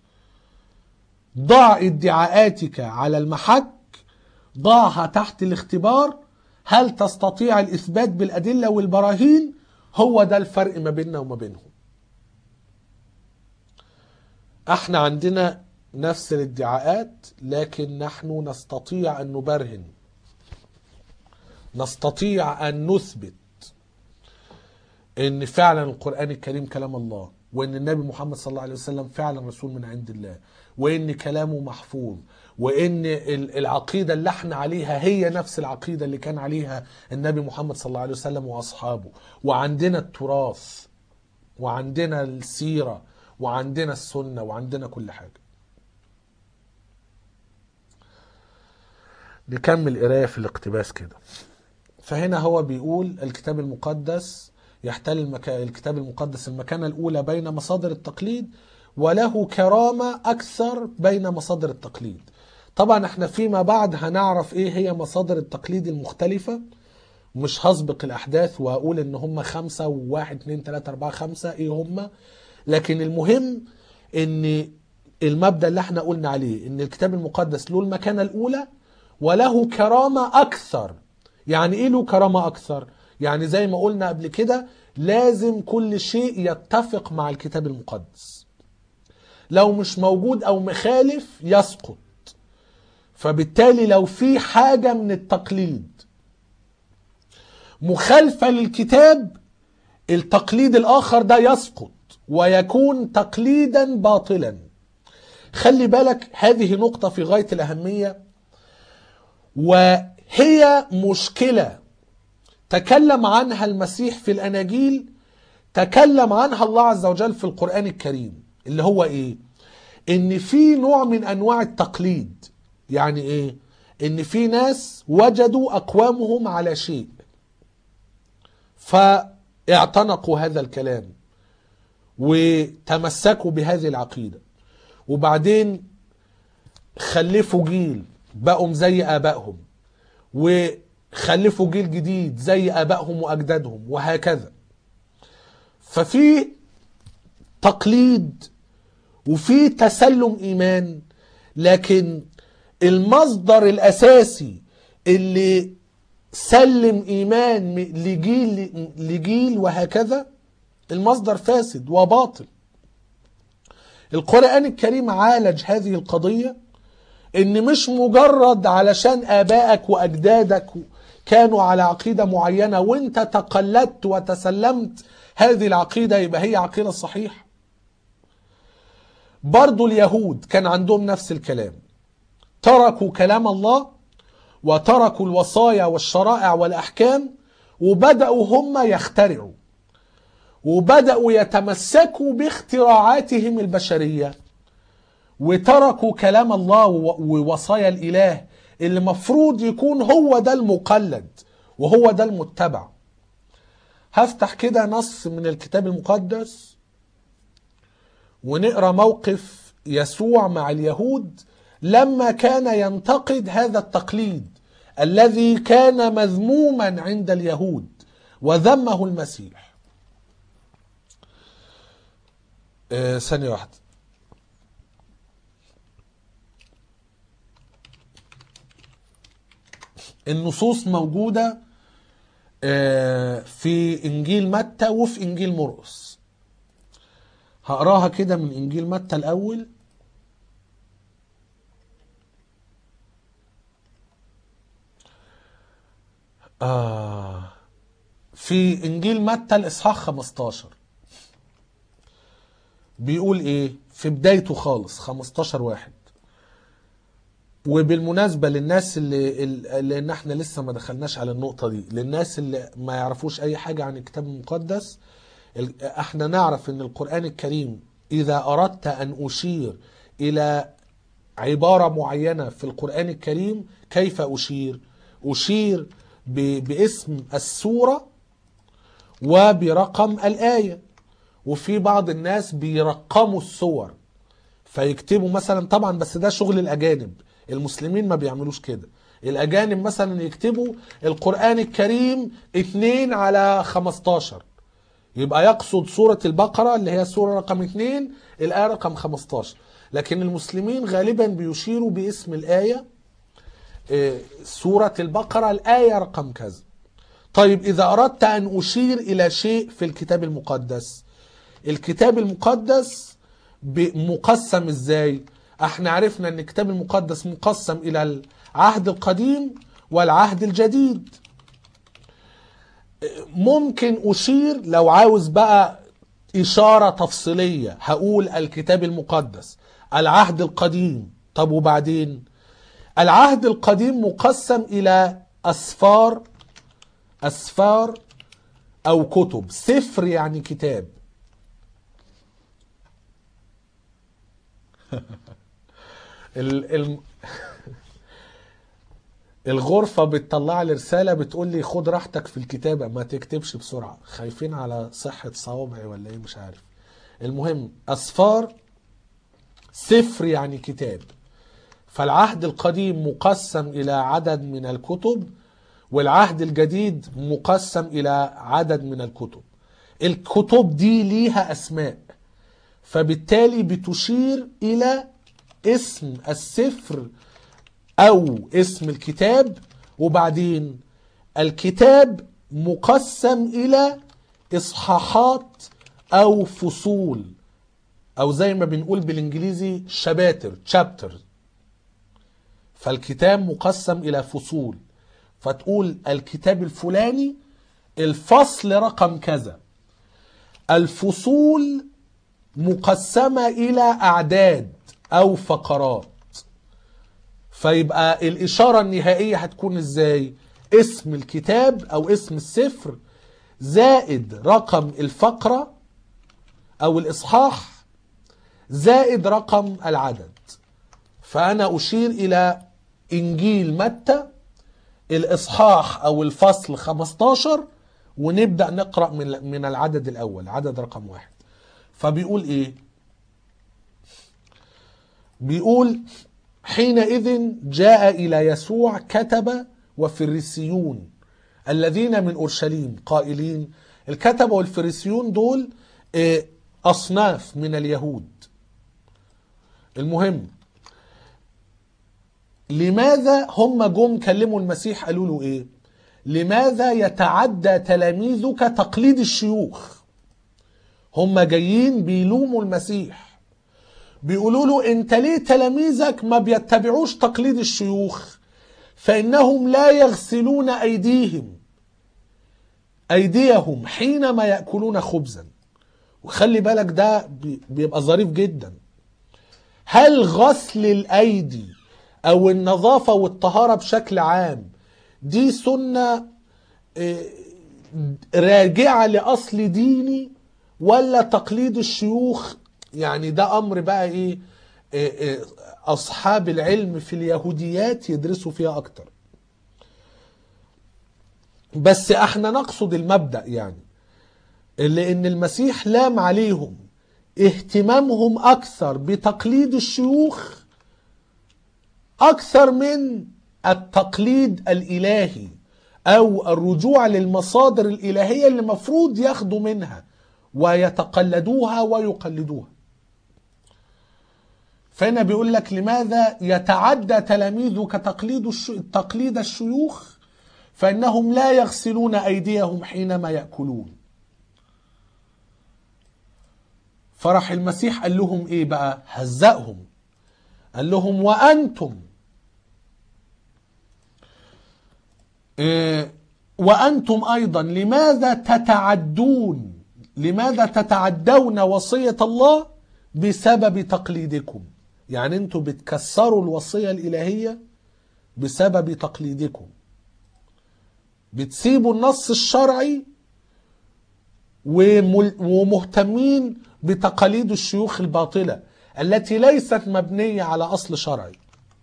ضع ادعاءاتك على المحك ضعها تحت الاختبار هل تستطيع الاثبات بالادله والبراهين هو ده الفرق ما بيننا وما بينهم احنا عندنا نفس الادعاءات لكن نحن نستطيع ان نبرهن نستطيع ان نثبت ان فعلا القران الكريم كلام الله وان النبي محمد صلى الله عليه وسلم فعلا رسول من عند الله وان كلامه محفوظ وان ال- العقيده اللي احنا عليها هي نفس العقيده اللي كان عليها النبي محمد صلى الله عليه وسلم واصحابه وعندنا التراث وعندنا السيره وعندنا السنه وعندنا كل حاجه نكمل قرايه في الاقتباس كده فهنا هو بيقول الكتاب المقدس يحتل المكا... الكتاب المقدس المكانة الأولى بين مصادر التقليد وله كرامة أكثر بين مصادر التقليد طبعا احنا فيما بعد هنعرف ايه هي مصادر التقليد المختلفة مش هسبق الأحداث وأقول إن هم خمسة وواحد اتنين تلاتة أربعة خمسة ايه هم لكن المهم إن المبدأ اللي احنا قلنا عليه إن الكتاب المقدس له المكانة الأولى وله كرامة أكثر يعني ايه له كرامة أكثر؟ يعني زي ما قلنا قبل كده لازم كل شيء يتفق مع الكتاب المقدس لو مش موجود أو مخالف يسقط فبالتالي لو في حاجة من التقليد مخالفة للكتاب التقليد الآخر ده يسقط ويكون تقليدا باطلا خلي بالك هذه نقطة في غاية الأهمية وهي مشكلة تكلم عنها المسيح في الأناجيل تكلم عنها الله عز وجل في القرآن الكريم اللي هو إيه؟ إن في نوع من أنواع التقليد يعني إيه؟ إن في ناس وجدوا أقوامهم على شيء فاعتنقوا هذا الكلام وتمسكوا بهذه العقيدة وبعدين خلفوا جيل بقوا زي آبائهم وخلفوا جيل جديد زي آبائهم وأجدادهم وهكذا ففي تقليد وفي تسلم إيمان لكن المصدر الأساسي اللي سلم إيمان لجيل لجيل وهكذا المصدر فاسد وباطل القرآن الكريم عالج هذه القضية ان مش مجرد علشان ابائك واجدادك كانوا على عقيدة معينة وانت تقلدت وتسلمت هذه العقيدة يبقى هي عقيدة صحيحة برضو اليهود كان عندهم نفس الكلام تركوا كلام الله وتركوا الوصايا والشرائع والأحكام وبدأوا هم يخترعوا وبدأوا يتمسكوا باختراعاتهم البشرية وتركوا كلام الله ووصايا الإله اللي مفروض يكون هو ده المقلد وهو ده المتبع هفتح كده نص من الكتاب المقدس ونقرا موقف يسوع مع اليهود لما كان ينتقد هذا التقليد الذي كان مذموما عند اليهود وذمه المسيح آه ثانية واحدة النصوص موجودة في إنجيل متى وفي إنجيل مرقس هقراها كده من إنجيل متى الأول آه في إنجيل متى الإصحاح 15 بيقول إيه في بدايته خالص 15 واحد وبالمناسبة للناس اللي, اللي لأن احنا لسه ما دخلناش على النقطة دي للناس اللي ما يعرفوش أي حاجة عن الكتاب المقدس ال- احنا نعرف ان القرآن الكريم إذا أردت أن أشير إلى عبارة معينة في القرآن الكريم كيف أشير أشير ب- باسم السورة وبرقم الآية وفي بعض الناس بيرقموا السور فيكتبوا مثلا طبعا بس ده شغل الأجانب المسلمين ما بيعملوش كده الأجانب مثلا يكتبوا القرآن الكريم 2 على 15 يبقى يقصد سورة البقرة اللي هي سورة رقم 2 الآية رقم 15 لكن المسلمين غالبا بيشيروا باسم الآية آه، سورة البقرة الآية رقم كذا طيب إذا أردت أن أشير إلى شيء في الكتاب المقدس الكتاب المقدس ب- مقسم إزاي احنا عرفنا أن الكتاب المقدس مقسم إلى العهد القديم والعهد الجديد ممكن أشير لو عاوز بقى إشارة تفصيلية هقول الكتاب المقدس العهد القديم طب وبعدين العهد القديم مقسم إلى أسفار أسفار أو كتب سفر يعني كتاب ال ال الغرفة بتطلع لي رسالة بتقول لي خد راحتك في الكتابة ما تكتبش بسرعة خايفين على صحة صوابعي ولا ايه مش عارف المهم أسفار سفر يعني كتاب فالعهد القديم مقسم إلى عدد من الكتب والعهد الجديد مقسم إلى عدد من الكتب الكتب دي ليها أسماء فبالتالي بتشير إلى اسم السفر أو اسم الكتاب وبعدين الكتاب مقسم إلى إصحاحات أو فصول أو زي ما بنقول بالإنجليزي شباتر chapter فالكتاب مقسم إلى فصول فتقول الكتاب الفلاني الفصل رقم كذا الفصول مقسمة إلى أعداد أو فقرات فيبقى الإشارة النهائية هتكون إزاي اسم الكتاب أو اسم السفر زائد رقم الفقرة أو الإصحاح زائد رقم العدد فأنا أشير إلى إنجيل متى الإصحاح أو الفصل 15 ونبدأ نقرأ من من العدد الأول عدد رقم واحد فبيقول إيه بيقول حينئذ جاء إلى يسوع كتب وفريسيون الذين من أورشليم قائلين الكتبة والفريسيون دول آه، أصناف من اليهود المهم لماذا هم جم كلموا المسيح قالوا له ايه لماذا يتعدى تلاميذك تقليد الشيوخ هم جايين بيلوموا المسيح بيقولوا له انت ليه تلاميذك ما بيتبعوش تقليد الشيوخ فانهم لا يغسلون ايديهم ايديهم حينما ياكلون خبزا وخلي بالك ده بي- بيبقى ظريف جدا هل غسل الايدي او النظافه والطهاره بشكل عام دي سنه آه، راجعه لاصل ديني ولا تقليد الشيوخ يعني ده امر بقى ايه آه، آه، اصحاب العلم في اليهوديات يدرسوا فيها اكتر بس احنا نقصد المبدا يعني لان المسيح لام عليهم اهتمامهم اكثر بتقليد الشيوخ اكثر من التقليد الالهي او الرجوع للمصادر الالهيه اللي المفروض ياخدوا منها ويتقلدوها ويقلدوها فهنا بيقول لك لماذا يتعدى تلاميذك تقليد الش... تقليد الشيوخ فانهم لا يغسلون ايديهم حينما ياكلون فرح المسيح قال لهم ايه بقى هزقهم قال لهم وانتم إيه وأنتم أيضا لماذا تتعدون لماذا تتعدون وصية الله بسبب تقليدكم يعني انتم بتكسروا الوصية الإلهية بسبب تقليدكم بتسيبوا النص الشرعي ومل- ومهتمين بتقاليد الشيوخ الباطلة التي ليست مبنية على أصل شرعي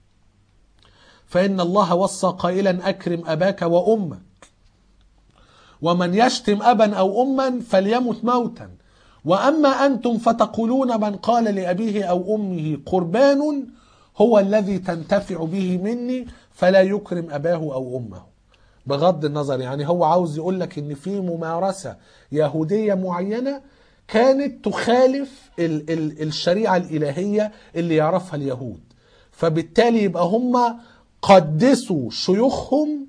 فإن الله وصى قائلا أكرم أباك وأمك ومن يشتم أبا أو أما فليمت موتا وأما أنتم فتقولون من قال لأبيه أو أمه قربان هو الذي تنتفع به مني فلا يكرم أباه أو أمه بغض النظر يعني هو عاوز يقول لك ان في ممارسة يهودية معينة كانت تخالف ال ال الشريعة الإلهية اللي يعرفها اليهود فبالتالي يبقى هم قدسوا شيوخهم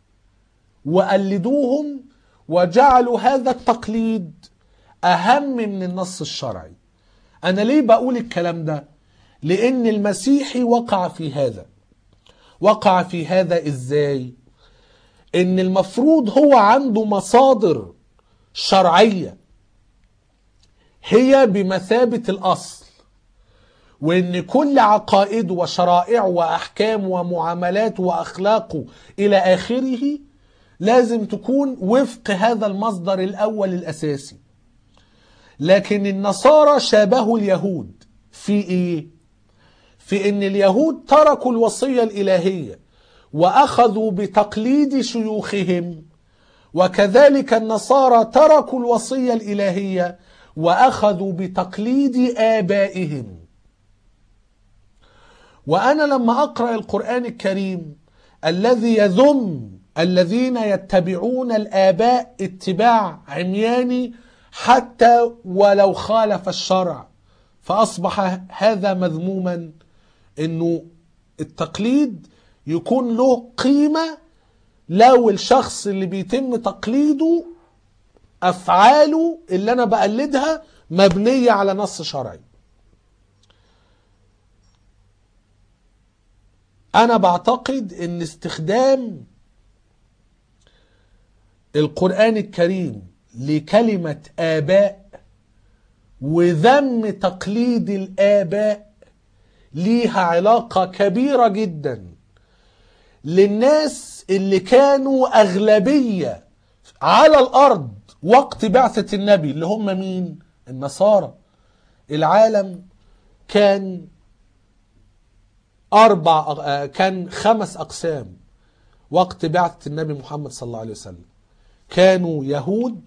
وقلدوهم وجعلوا هذا التقليد أهم من النص الشرعي أنا ليه بقول الكلام ده لأن المسيحي وقع في هذا وقع في هذا إزاي ان المفروض هو عنده مصادر شرعيه هي بمثابه الاصل وان كل عقائده وشرائعه واحكامه ومعاملاته واخلاقه الى اخره لازم تكون وفق هذا المصدر الاول الاساسي لكن النصارى شابهوا اليهود في ايه في ان اليهود تركوا الوصيه الالهيه واخذوا بتقليد شيوخهم وكذلك النصارى تركوا الوصيه الالهيه واخذوا بتقليد ابائهم وانا لما اقرا القران الكريم الذي يذم الذين يتبعون الاباء اتباع عمياني حتى ولو خالف الشرع فاصبح هذا مذموما انه التقليد يكون له قيمة لو الشخص اللي بيتم تقليده أفعاله اللي أنا بقلدها مبنية على نص شرعي أنا بعتقد أن استخدام القرآن الكريم لكلمة آباء وذم تقليد الآباء ليها علاقة كبيرة جداً للناس اللي كانوا أغلبية على الأرض وقت بعثة النبي اللي هم مين؟ النصارى العالم كان أربع كان خمس أقسام وقت بعثة النبي محمد صلى الله عليه وسلم كانوا يهود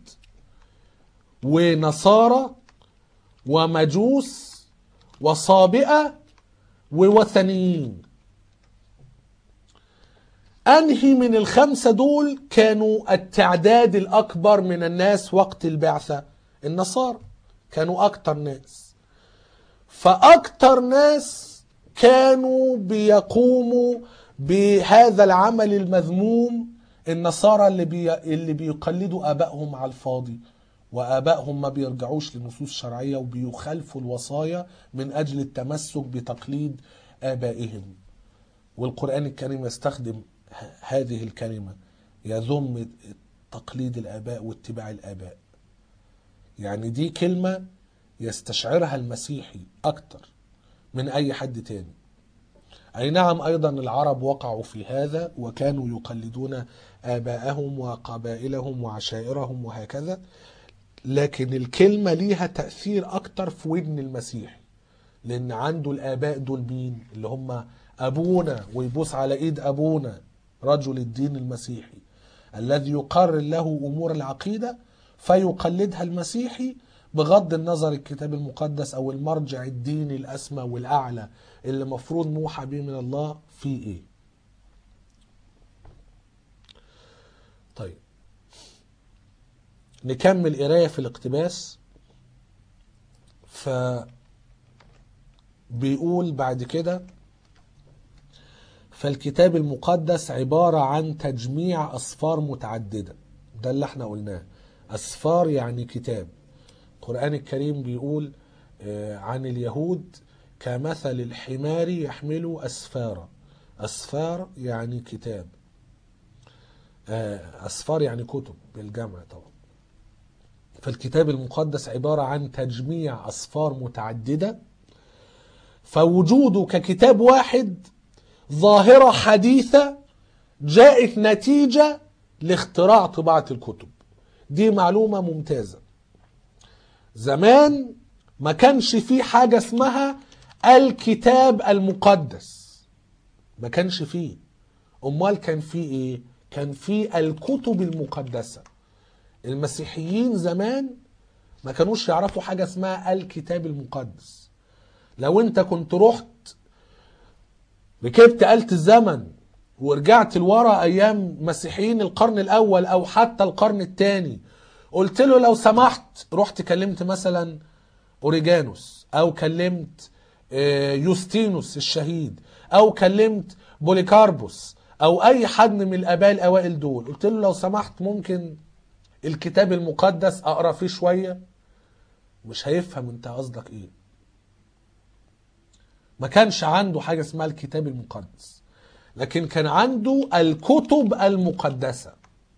ونصارى ومجوس وصابئة ووثنيين أنهي من الخمسة دول كانوا التعداد الأكبر من الناس وقت البعثة النصارى كانوا أكتر ناس فأكتر ناس كانوا بيقوموا بهذا العمل المذموم النصارى اللي بي... اللي بيقلدوا آبائهم على الفاضي وآبائهم ما بيرجعوش لنصوص شرعية وبيخالفوا الوصايا من أجل التمسك بتقليد آبائهم والقرآن الكريم يستخدم هذه الكلمة يذم تقليد الآباء واتباع الآباء يعني دي كلمة يستشعرها المسيحي أكتر من أي حد تاني أي نعم أيضا العرب وقعوا في هذا وكانوا يقلدون آباءهم وقبائلهم وعشائرهم وهكذا لكن الكلمة ليها تأثير أكتر في ودن المسيحي لأن عنده الآباء دول مين اللي هم أبونا ويبوس على إيد أبونا رجل الدين المسيحي الذي يقرر له أمور العقيدة فيقلدها المسيحي بغض النظر الكتاب المقدس أو المرجع الديني الأسمى والأعلى اللي مفروض موحى به من الله في إيه طيب نكمل قراية في الاقتباس ف بيقول بعد كده فالكتاب المقدس عبارة عن تجميع أصفار متعددة ده اللي احنا قلناه أصفار يعني كتاب القرآن الكريم بيقول عن اليهود كمثل الحمار يحمل أسفارا أسفار يعني كتاب آه، أسفار يعني كتب بالجمع طبعا فالكتاب المقدس عبارة عن تجميع أسفار متعددة فوجوده ككتاب واحد ظاهرة حديثة جاءت نتيجة لاختراع طباعة الكتب دي معلومة ممتازة زمان ما كانش في حاجة اسمها الكتاب المقدس ما كانش فيه امال كان فيه ايه كان فيه الكتب المقدسة المسيحيين زمان ما كانوش يعرفوا حاجة اسمها الكتاب المقدس لو انت كنت رحت ركبت آلة الزمن ورجعت لورا ايام مسيحيين القرن الاول او حتى القرن الثاني قلت له لو سمحت رحت كلمت مثلا اوريجانوس او كلمت آه، يوستينوس الشهيد او كلمت بوليكاربوس او اي حد من الاباء الاوائل دول قلت له لو سمحت ممكن الكتاب المقدس اقرا فيه شويه مش هيفهم انت قصدك ايه ما كانش عنده حاجه اسمها الكتاب المقدس لكن كان عنده الكتب المقدسه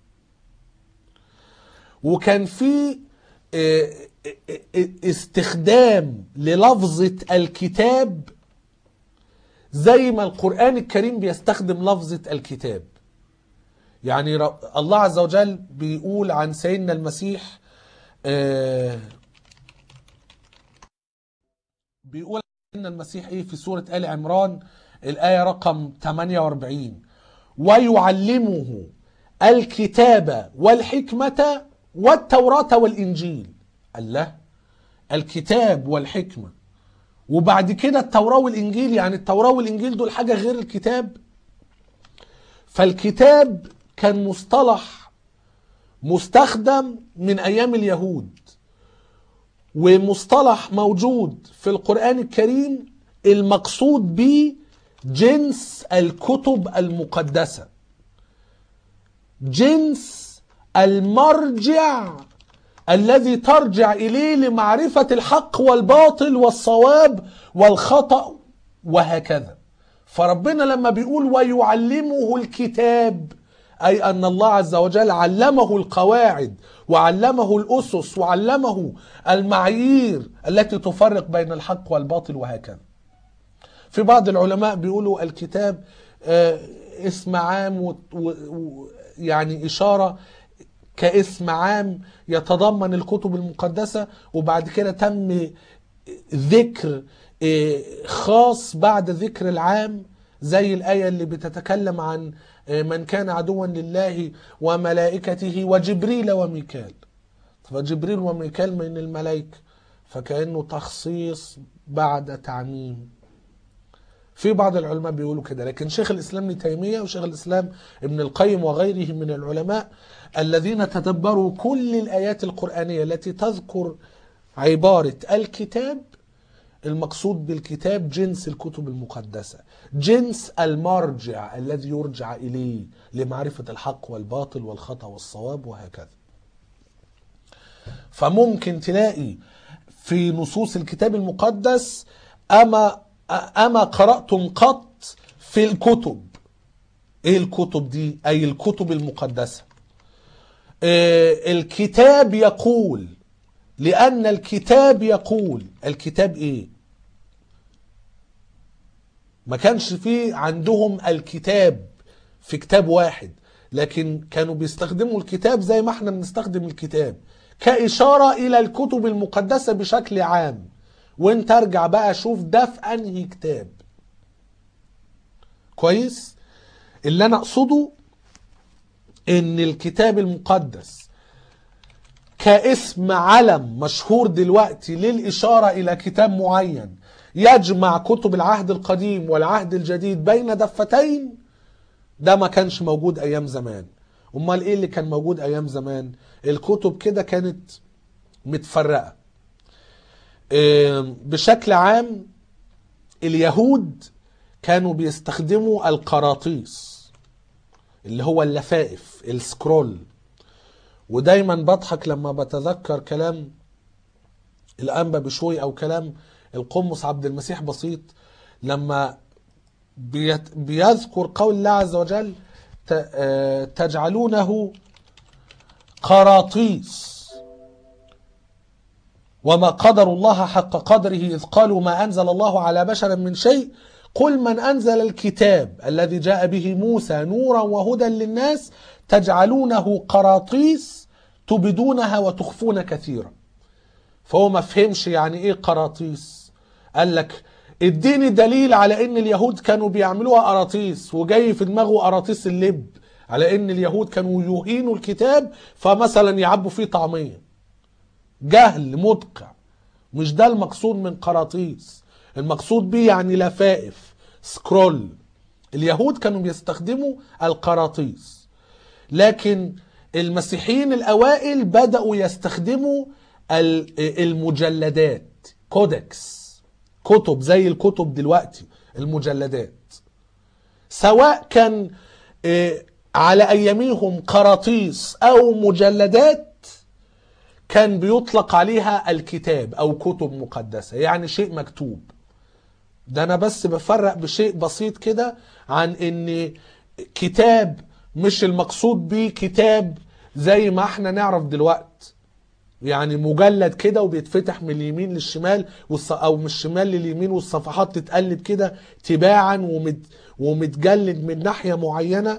وكان في آه، آه، آه، استخدام للفظة الكتاب زي ما القرآن الكريم بيستخدم لفظة الكتاب يعني ر- الله عز وجل بيقول عن سيدنا المسيح آه، بيقول عن سيدنا المسيح ايه في سورة آل عمران الآية رقم 48 ويعلمه الكتاب والحكمة والتوراة والإنجيل الله الكتاب والحكمة وبعد كده التوراة والإنجيل يعني التوراة والإنجيل دول حاجة غير الكتاب فالكتاب كان مصطلح مستخدم من أيام اليهود ومصطلح موجود في القرآن الكريم المقصود به جنس الكتب المقدسة جنس المرجع الذي ترجع إليه لمعرفة الحق والباطل والصواب والخطأ وهكذا فربنا لما بيقول ويعلمه الكتاب أي أن الله عز وجل علمه القواعد وعلمه الأسس وعلمه المعايير التي تفرق بين الحق والباطل وهكذا في بعض العلماء بيقولوا الكتاب آه، اسم عام و- و- و- يعني إشارة كاسم عام يتضمن الكتب المقدسة وبعد كده تم ذكر آه، خاص بعد ذكر العام زي الآية اللي بتتكلم عن آه، من كان عدوا لله وملائكته وجبريل وميكال فجبريل وميكال من الملائكة فكأنه تخصيص بعد تعميم في بعض العلماء بيقولوا كده لكن شيخ الاسلام ابن تيميه وشيخ الاسلام ابن القيم وغيره من العلماء الذين تدبروا كل الايات القرانيه التي تذكر عباره الكتاب المقصود بالكتاب جنس الكتب المقدسه جنس المرجع الذي يرجع اليه لمعرفه الحق والباطل والخطا والصواب وهكذا فممكن تلاقي في نصوص الكتاب المقدس أما أما قرأتم قط في الكتب إيه الكتب دي؟ أي الكتب المقدسة آه، الكتاب يقول لأن الكتاب يقول الكتاب إيه؟ ما كانش فيه عندهم الكتاب في كتاب واحد لكن كانوا بيستخدموا الكتاب زي ما احنا بنستخدم الكتاب كإشارة إلى الكتب المقدسة بشكل عام وانت ارجع بقى شوف ده في أنهي كتاب كويس اللي أنا أقصده إن الكتاب المقدس كاسم علم مشهور دلوقتي للإشارة إلى كتاب معين يجمع كتب العهد القديم والعهد الجديد بين دفتين ده ما كانش موجود أيام زمان أمال إيه اللي كان موجود أيام زمان الكتب كده كانت متفرقة آم، بشكل عام اليهود كانوا بيستخدموا القراطيس اللي هو اللفائف السكرول ودايما بضحك لما بتذكر كلام الأنبا بشوي أو كلام القمص عبد المسيح بسيط لما بيت- بيذكر قول الله عز وجل ت- آه، تجعلونه قراطيس وما قدر الله حق قدره إذ قالوا ما أنزل الله على بشر من شيء قل من أنزل الكتاب الذي جاء به موسى نورا وهدى للناس تجعلونه قراطيس تبدونها وتخفون كثيرا فهو ما فهمش يعني ايه قراطيس قال لك اديني دليل على ان اليهود كانوا بيعملوها قراطيس وجاي في دماغه قراطيس اللب على ان اليهود كانوا يهينوا الكتاب فمثلا يعبوا فيه طعميه جهل مدقع مش ده المقصود من قراطيس المقصود بيه يعني لفائف سكرول اليهود كانوا بيستخدموا القراطيس لكن المسيحيين الأوائل بدأوا يستخدموا ال- المجلدات كودكس كتب زي الكتب دلوقتي المجلدات سواء كان آه، على أيامهم قراطيس أو مجلدات كان بيطلق عليها الكتاب او كتب مقدسه يعني شيء مكتوب ده انا بس بفرق بشيء بسيط كده عن ان كتاب مش المقصود بيه كتاب زي ما احنا نعرف دلوقت يعني مجلد كده وبيتفتح من اليمين للشمال والص... او من الشمال لليمين والصفحات تتقلب كده تباعا ومت... ومتجلد من ناحيه معينه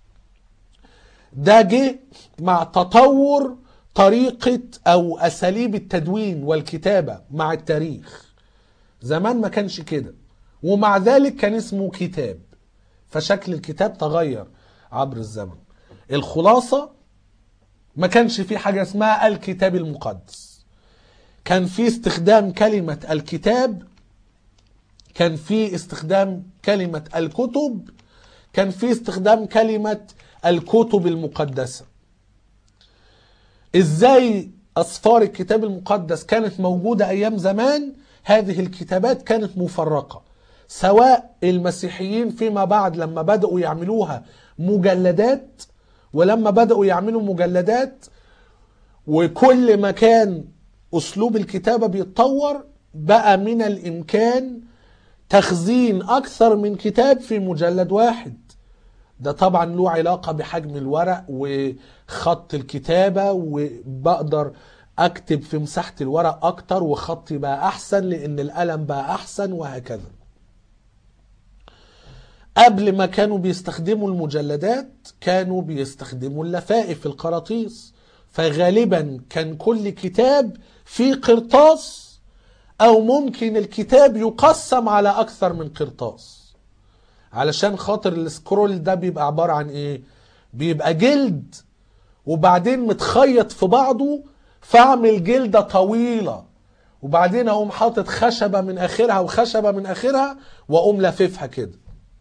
ده جه مع تطور طريقة أو أساليب التدوين والكتابة مع التاريخ زمان ما كانش كده ومع ذلك كان اسمه كتاب فشكل الكتاب تغير عبر الزمن الخلاصة ما كانش في حاجة اسمها الكتاب المقدس كان في استخدام كلمة الكتاب كان في استخدام كلمة الكتب كان في استخدام كلمة الكتب المقدسة ازاي اسفار الكتاب المقدس كانت موجودة ايام زمان هذه الكتابات كانت مفرقة سواء المسيحيين فيما بعد لما بدأوا يعملوها مجلدات ولما بدأوا يعملوا مجلدات وكل ما كان اسلوب الكتابة بيتطور بقى من الامكان تخزين اكثر من كتاب في مجلد واحد ده طبعا له علاقة بحجم الورق وخط الكتابة وبقدر اكتب في مساحة الورق اكتر وخطي بقى احسن لان القلم بقى احسن وهكذا قبل ما كانوا بيستخدموا المجلدات كانوا بيستخدموا اللفائف القراطيس فغالبا كان كل كتاب فيه قرطاس او ممكن الكتاب يقسم على اكثر من قرطاس علشان خاطر السكرول ده بيبقى عبارة عن ايه بيبقى جلد وبعدين متخيط في بعضه فاعمل جلدة طويلة وبعدين اقوم حاطط خشبة من اخرها وخشبة من اخرها واقوم لاففها كده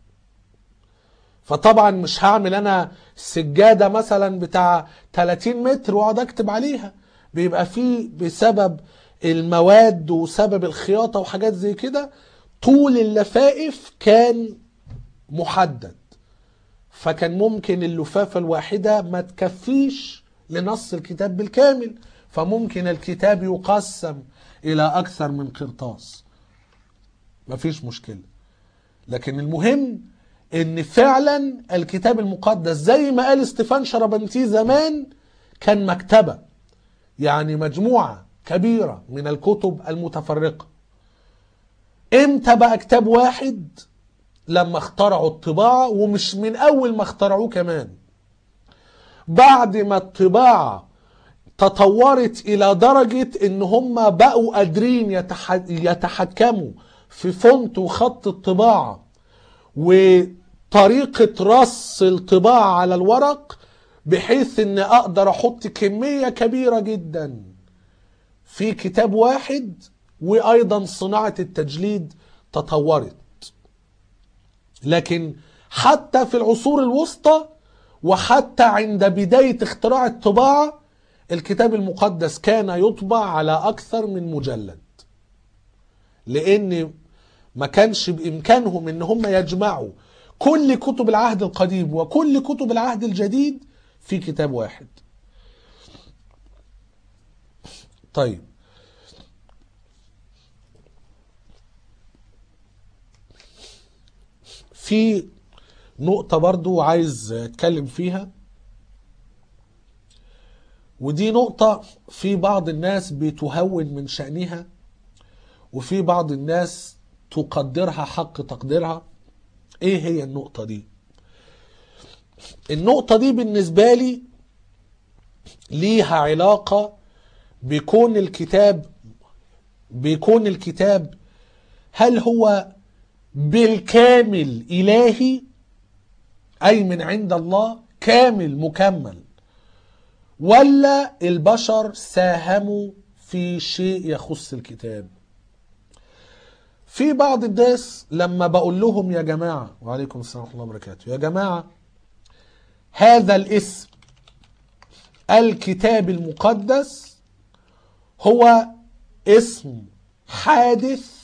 فطبعا مش هعمل انا سجادة مثلا بتاع 30 متر واقعد اكتب عليها بيبقى فيه بسبب المواد وسبب الخياطة وحاجات زي كده طول اللفائف كان محدد فكان ممكن اللفافة الواحدة ما تكفيش لنص الكتاب بالكامل فممكن الكتاب يقسم إلى أكثر من قرطاس مفيش مشكلة لكن المهم ان فعلا الكتاب المقدس زي ما قال استفان شربنتي زمان كان مكتبة يعني مجموعة كبيرة من الكتب المتفرقة امتى بقى كتاب واحد لما اخترعوا الطباعة ومش من أول ما اخترعوه كمان بعد ما الطباعة تطورت إلى درجة إن هم بقوا قادرين يتح... يتحكموا في فونت وخط الطباعة وطريقة رص الطباعة على الورق بحيث إن أقدر أحط كمية كبيرة جدا في كتاب واحد وأيضا صناعة التجليد تطورت لكن حتى في العصور الوسطى وحتى عند بداية اختراع الطباعة الكتاب المقدس كان يطبع على أكثر من مجلد لأن ما كانش بإمكانهم إن هم يجمعوا كل كتب العهد القديم وكل كتب العهد الجديد في كتاب واحد طيب في نقطة برضو عايز اتكلم فيها ودي نقطة في بعض الناس بتهون من شأنها وفي بعض الناس تقدرها حق تقديرها ايه هي النقطة دي النقطة دي بالنسبة لي ليها علاقة بكون الكتاب بكون الكتاب هل هو بالكامل إلهي أي من عند الله كامل مكمل ولا البشر ساهموا في شيء يخص الكتاب في بعض الناس لما بقول لهم يا جماعة وعليكم السلام ورحمة الله وبركاته يا جماعة هذا الاسم الكتاب المقدس هو اسم حادث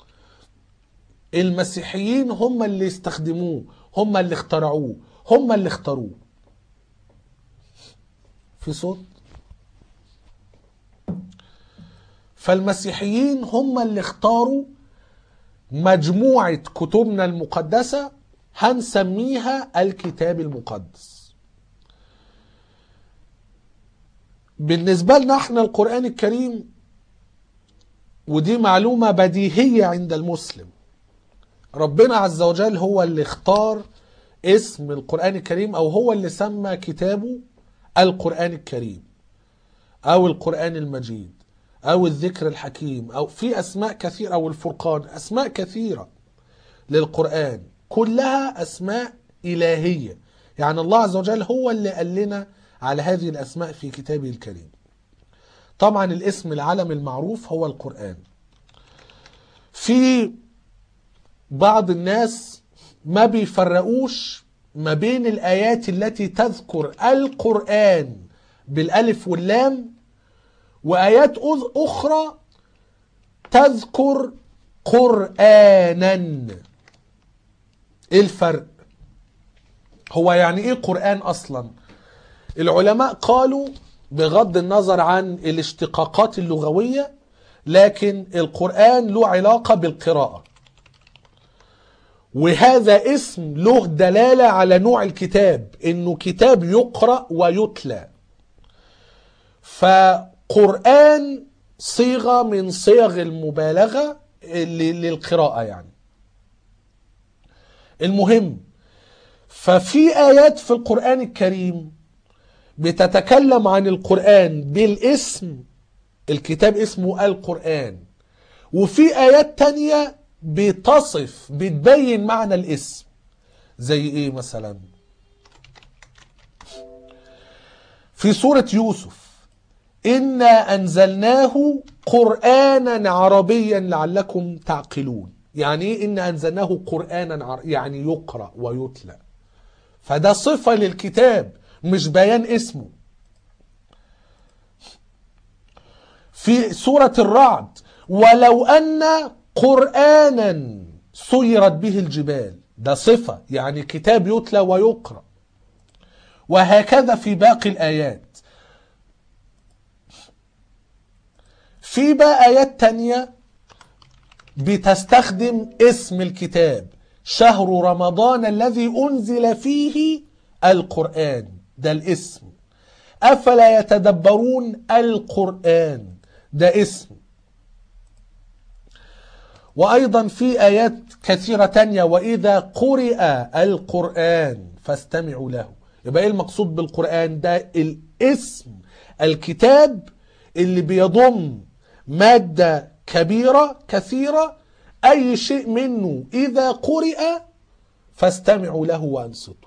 المسيحيين هم اللي استخدموه هم اللي اخترعوه هم اللي اختاروه في صوت فالمسيحيين هم اللي اختاروا مجموعة كتبنا المقدسة هنسميها الكتاب المقدس بالنسبة لنا احنا القرآن الكريم ودي معلومة بديهية عند المسلم ربنا عز وجل هو اللي اختار اسم القرآن الكريم أو هو اللي سمى كتابه القرآن الكريم أو القرآن المجيد أو الذكر الحكيم أو في أسماء كثيرة أو الفرقان أسماء كثيرة للقرآن كلها أسماء إلهية يعني الله عز وجل هو اللي قال لنا على هذه الأسماء في كتابه الكريم طبعا الاسم العلم المعروف هو القرآن في بعض الناس ما بيفرقوش ما بين الآيات التي تذكر القرآن بالألف واللام وآيات أخرى تذكر قرآنا إيه الفرق هو يعني إيه قرآن أصلا العلماء قالوا بغض النظر عن الاشتقاقات اللغوية لكن القرآن له علاقة بالقراءة وهذا اسم له دلالة على نوع الكتاب انه كتاب يقرأ ويتلى فقرآن صيغة من صيغ المبالغة للقراءة يعني المهم ففي آيات في القرآن الكريم بتتكلم عن القرآن بالاسم الكتاب اسمه القرآن وفي آيات تانية بتصف بتبين معنى الاسم زي ايه مثلا في سورة يوسف إنا أنزلناه قرآنا عربيا لعلكم تعقلون يعني ايه إنا أنزلناه قرآنا عر... يعني يقرأ ويتلى فده صفة للكتاب مش بيان اسمه في سورة الرعد ولو أن قرآنا سيرت به الجبال ده صفة يعني كتاب يتلى ويقرأ وهكذا في باقي الآيات في بقى آيات تانية بتستخدم اسم الكتاب شهر رمضان الذي أنزل فيه القرآن ده الاسم أفلا يتدبرون القرآن ده اسم وأيضا في آيات كثيرة تانية وإذا قرئ القرآن فاستمعوا له يبقى إيه المقصود بالقرآن ده الاسم الكتاب اللي بيضم مادة كبيرة كثيرة أي شيء منه إذا قرئ فاستمعوا له وأنصتوا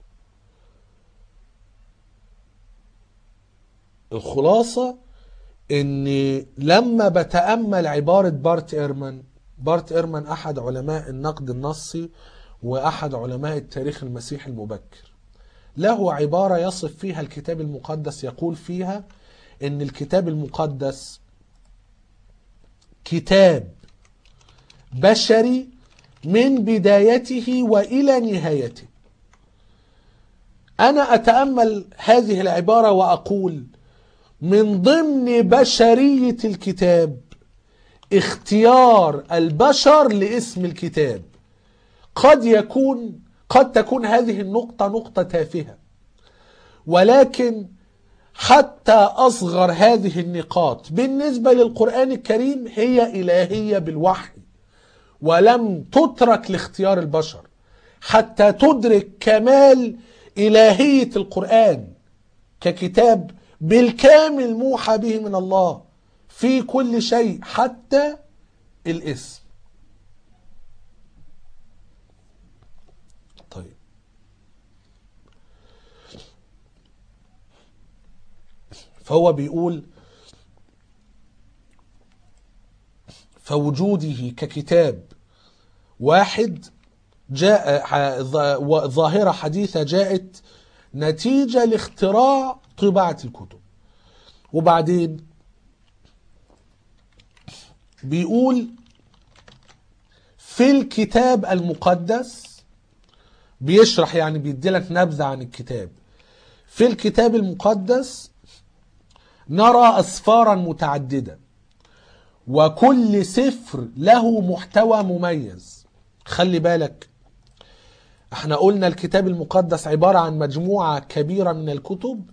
الخلاصة ان لما بتأمل عبارة بارت إيرمان بارت إيرمان أحد علماء النقد النصي وأحد علماء التاريخ المسيحي المبكر له عبارة يصف فيها الكتاب المقدس يقول فيها ان الكتاب المقدس كتاب بشري من بدايته والى نهايته انا اتامل هذه العباره واقول من ضمن بشريه الكتاب اختيار البشر لاسم الكتاب قد يكون قد تكون هذه النقطة نقطة تافهة ولكن حتى أصغر هذه النقاط بالنسبة للقرآن الكريم هي إلهية بالوحي ولم تترك لاختيار البشر حتى تدرك كمال إلهية القرآن ككتاب بالكامل موحى به من الله في كل شيء حتى الاسم طيب فهو بيقول فوجوده ككتاب واحد جاء ظاهرة حديثة جاءت نتيجة لاختراع طباعة الكتب وبعدين بيقول في الكتاب المقدس بيشرح يعني بيديلك نبذة عن الكتاب في الكتاب المقدس نرى أسفارا متعددة وكل سفر له محتوى مميز خلي بالك احنا قلنا الكتاب المقدس عبارة عن مجموعة كبيرة من الكتب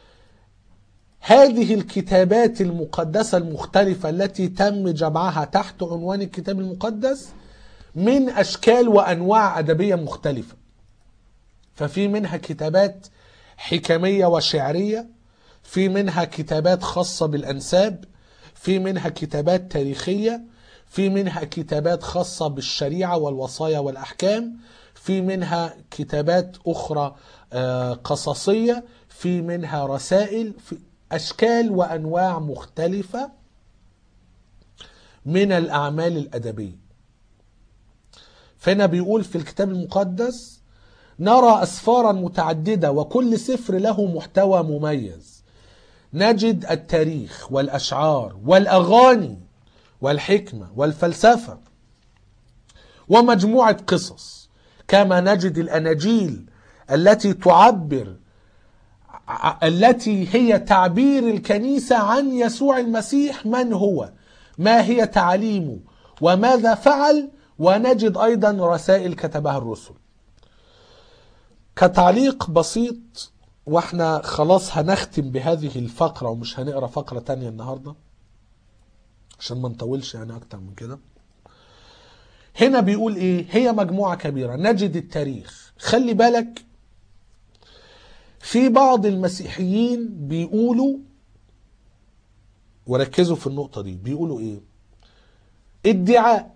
هذه الكتابات المقدسة المختلفة التي تم جمعها تحت عنوان الكتاب المقدس من أشكال وأنواع أدبية مختلفة ففي منها كتابات حكمية وشعرية في منها كتابات خاصة بالأنساب في منها كتابات تاريخية في منها كتابات خاصة بالشريعة والوصايا والأحكام في منها كتابات أخرى قصصية في منها رسائل في أشكال وأنواع مختلفة من الأعمال الأدبية فهنا بيقول في الكتاب المقدس نرى أسفارا متعددة وكل سفر له محتوى مميز نجد التاريخ والأشعار والأغاني والحكمة والفلسفة ومجموعة قصص كما نجد الأناجيل التي تعبر التي هي تعبير الكنيسة عن يسوع المسيح من هو ما هي تعاليمه وماذا فعل ونجد أيضا رسائل كتبها الرسل كتعليق بسيط واحنا خلاص هنختم بهذه الفقرة ومش هنقرا فقرة تانية النهاردة عشان ما نطولش يعني أكتر من كده هنا بيقول ايه هي مجموعة كبيرة نجد التاريخ خلي بالك في بعض المسيحيين بيقولوا وركزوا في النقطة دي بيقولوا ايه ادعاء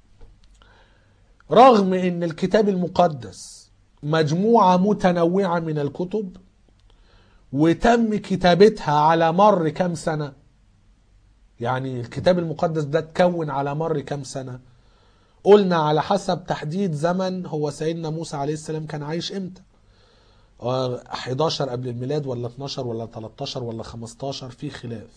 رغم ان الكتاب المقدس مجموعة متنوعة من الكتب وتم كتابتها على مر كام سنة يعني الكتاب المقدس ده اتكون على مر كام سنة قلنا على حسب تحديد زمن هو سيدنا موسى عليه السلام كان عايش امتى 11 قبل الميلاد ولا 12 ولا 13 ولا 15 في خلاف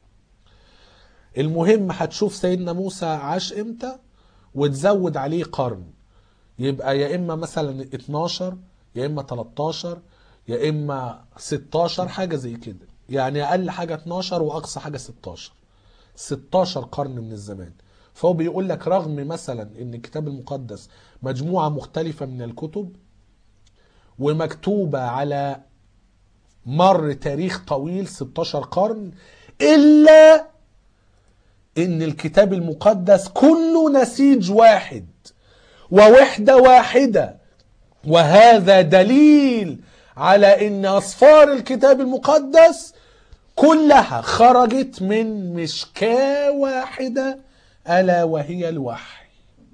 المهم هتشوف سيدنا موسى عاش امتى وتزود عليه قرن يبقى يا اما مثلا 12 يا اما 13 يا اما 16 حاجه زي كده يعني اقل حاجه 12 واقصى حاجه 16 16 قرن من الزمان فهو بيقول لك رغم مثلا ان الكتاب المقدس مجموعه مختلفه من الكتب ومكتوبه على مر تاريخ طويل 16 قرن الا ان الكتاب المقدس كله نسيج واحد ووحده واحده وهذا دليل على ان اصفار الكتاب المقدس كلها خرجت من مشكاه واحده الا وهي الوحي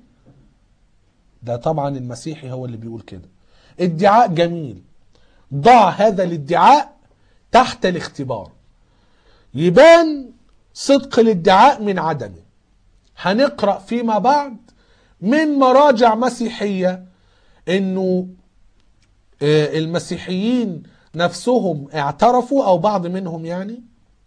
ده طبعا المسيحي هو اللي بيقول كده ادعاء جميل ضع هذا الادعاء تحت الاختبار يبان صدق الادعاء من عدمه هنقرا فيما بعد من مراجع مسيحيه انه المسيحيين نفسهم اعترفوا او بعض منهم يعني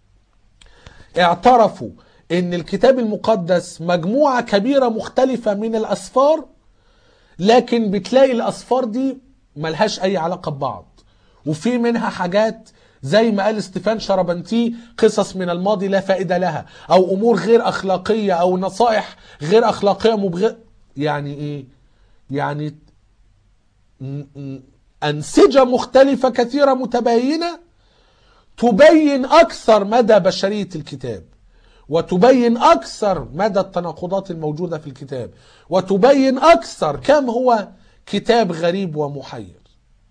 اعترفوا ان الكتاب المقدس مجموعه كبيره مختلفه من الاسفار لكن بتلاقي الاسفار دي ملهاش اي علاقه ببعض وفي منها حاجات زي ما قال ستيفان شربنتي قصص من الماضي لا فائده لها او امور غير اخلاقيه او نصائح غير اخلاقيه مبغ يعني ايه يعني م- م- أنسجة مختلفة كثيرة متباينة تبين أكثر مدى بشرية الكتاب وتبين أكثر مدى التناقضات الموجودة في الكتاب وتبين أكثر كم هو كتاب غريب ومحير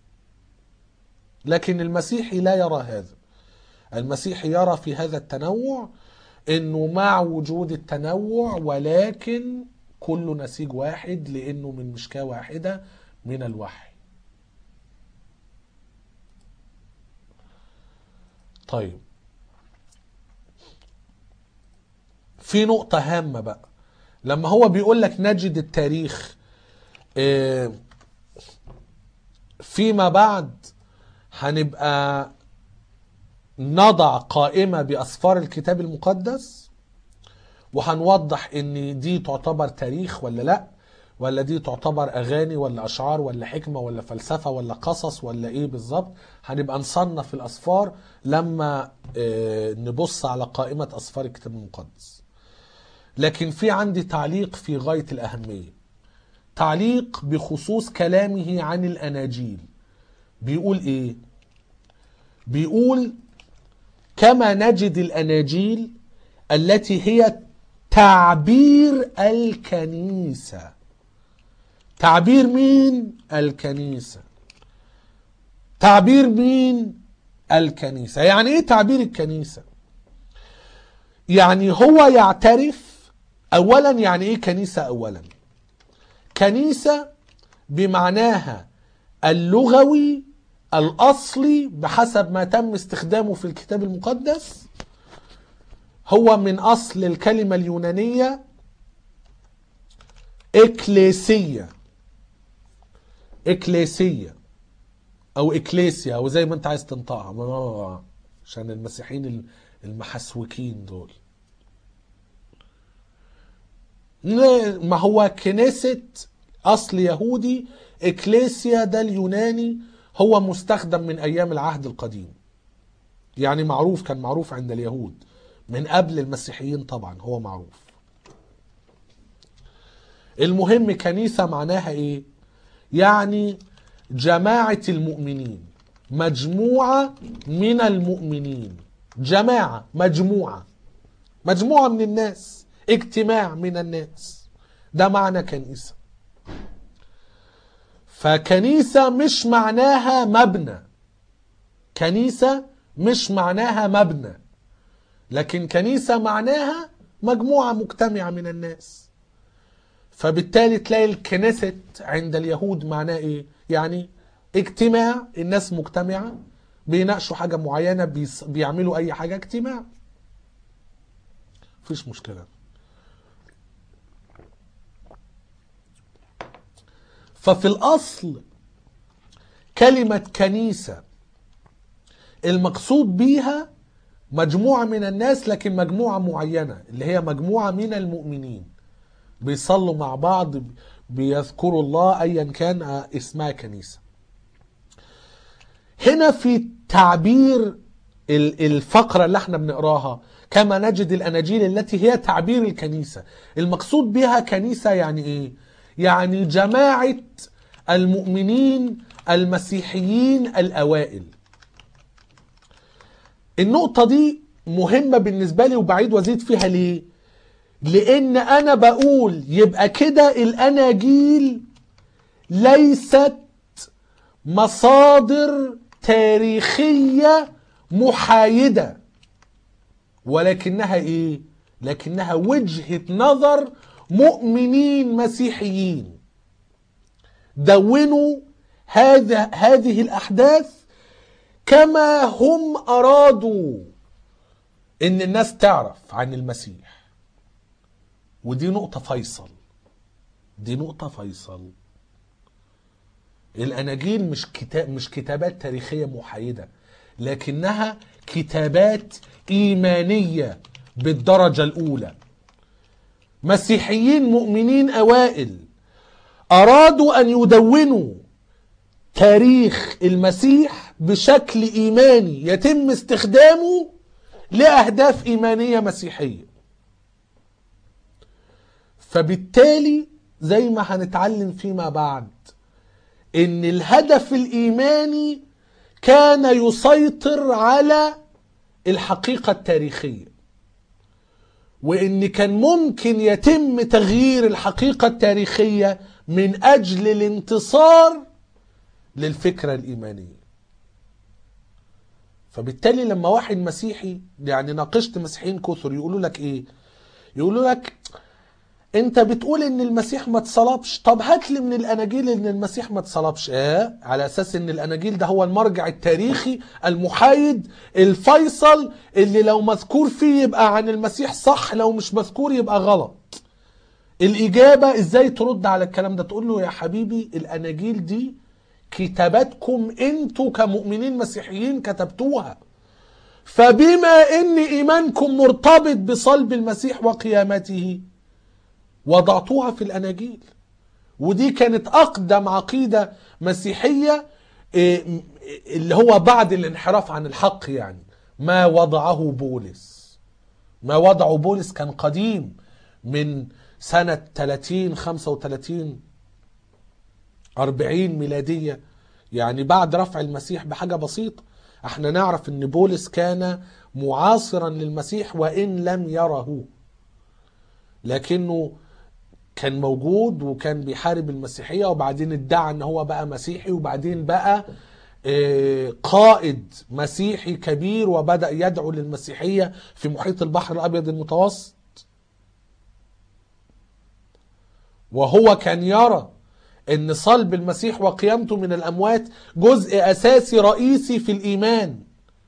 لكن المسيحي لا يرى هذا المسيحي يرى في هذا التنوع انه مع وجود التنوع ولكن كله نسيج واحد لانه من مشكاه واحده من الوحي طيب في نقطة هامة بقى لما هو بيقول لك نجد التاريخ آه، فيما بعد هنبقى نضع قائمة بأسفار الكتاب المقدس وهنوضح ان دي تعتبر تاريخ ولا لا ولا دي تعتبر اغاني ولا اشعار ولا حكمة ولا فلسفة ولا قصص ولا ايه بالظبط هنبقى نصنف الاسفار لما آه، نبص على قائمة اسفار الكتاب المقدس لكن في عندي تعليق في غاية الاهمية تعليق بخصوص كلامه عن الاناجيل بيقول ايه بيقول كما نجد الاناجيل التي هي تعبير الكنيسه تعبير مين الكنيسه تعبير مين الكنيسه يعني ايه تعبير الكنيسه يعني هو يعترف اولا يعني ايه كنيسه اولا كنيسه بمعناها اللغوي الاصلي بحسب ما تم استخدامه في الكتاب المقدس هو من اصل الكلمه اليونانيه اكليسيه اكليسيه او اكليسيا او زي ما انت عايز تنطقها ما- ما- ما- عشان المسيحيين المحسوكين دول لا، ما هو كنيسة أصل يهودي إكليسيا ده اليوناني هو مستخدم من أيام العهد القديم يعني معروف كان معروف عند اليهود من قبل المسيحيين طبعا هو معروف المهم كنيسة معناها إيه يعني جماعة المؤمنين مجموعة من المؤمنين جماعة مجموعة مجموعة من الناس اجتماع من الناس ده معنى كنيسة فكنيسة مش معناها مبنى كنيسة مش معناها مبنى لكن كنيسة معناها مجموعة مجتمعة من الناس فبالتالي تلاقي الكنيسة عند اليهود معناه ايه يعني اجتماع الناس مجتمعة بيناقشوا حاجة معينة بيس- بيعملوا اي حاجة اجتماع مفيش مشكلة ففي الأصل كلمة كنيسة المقصود بيها مجموعة من الناس لكن مجموعة معينة اللي هي مجموعة من المؤمنين بيصلوا مع بعض بيذكروا الله أيا كان اسمها كنيسة هنا في تعبير ال- الفقرة اللي احنا بنقراها كما نجد الأناجيل التي هي تعبير الكنيسة المقصود بها كنيسة يعني ايه يعني جماعة المؤمنين المسيحيين الأوائل النقطة دي مهمة بالنسبة لي وبعيد وازيد فيها ليه لأن أنا بقول يبقى كده الأناجيل ليست مصادر تاريخية محايدة ولكنها ايه لكنها وجهة نظر مؤمنين مسيحيين دونوا هذا هذه الأحداث كما هم أرادوا إن الناس تعرف عن المسيح ودي نقطة فيصل دي نقطة فيصل الأناجيل مش كتاب مش كتابات تاريخية محايدة لكنها كتابات إيمانية بالدرجة الأولى مسيحيين مؤمنين أوائل أرادوا أن يدونوا تاريخ المسيح بشكل إيماني يتم استخدامه لأهداف إيمانية مسيحية فبالتالي زي ما هنتعلم فيما بعد ان الهدف الايماني كان يسيطر على الحقيقه التاريخيه وان كان ممكن يتم تغيير الحقيقه التاريخيه من اجل الانتصار للفكره الايمانيه فبالتالي لما واحد مسيحي يعني ناقشت مسيحيين كثر يقولوا لك ايه يقولوا لك انت بتقول ان المسيح ما اتصلبش طب هات لي من الاناجيل ان المسيح ما اتصلبش اه على اساس ان الاناجيل ده هو المرجع التاريخي المحايد الفيصل اللي لو مذكور فيه يبقى عن المسيح صح لو مش مذكور يبقى غلط الاجابه ازاي ترد على الكلام ده تقول له يا حبيبي الاناجيل دي كتاباتكم انتوا كمؤمنين مسيحيين كتبتوها فبما ان ايمانكم مرتبط بصلب المسيح وقيامته وضعتوها في الاناجيل ودي كانت اقدم عقيده مسيحيه إيه، اللي هو بعد الانحراف عن الحق يعني ما وضعه بولس ما وضعه بولس كان قديم من سنه 30 35 40 ميلاديه يعني بعد رفع المسيح بحاجه بسيطه احنا نعرف ان بولس كان معاصرا للمسيح وان لم يره لكنه كان موجود وكان بيحارب المسيحيه وبعدين ادعى ان هو بقى مسيحي وبعدين بقى آه، قائد مسيحي كبير وبدا يدعو للمسيحيه في محيط البحر الابيض المتوسط وهو كان يرى ان صلب المسيح وقيامته من الاموات جزء اساسي رئيسي في الايمان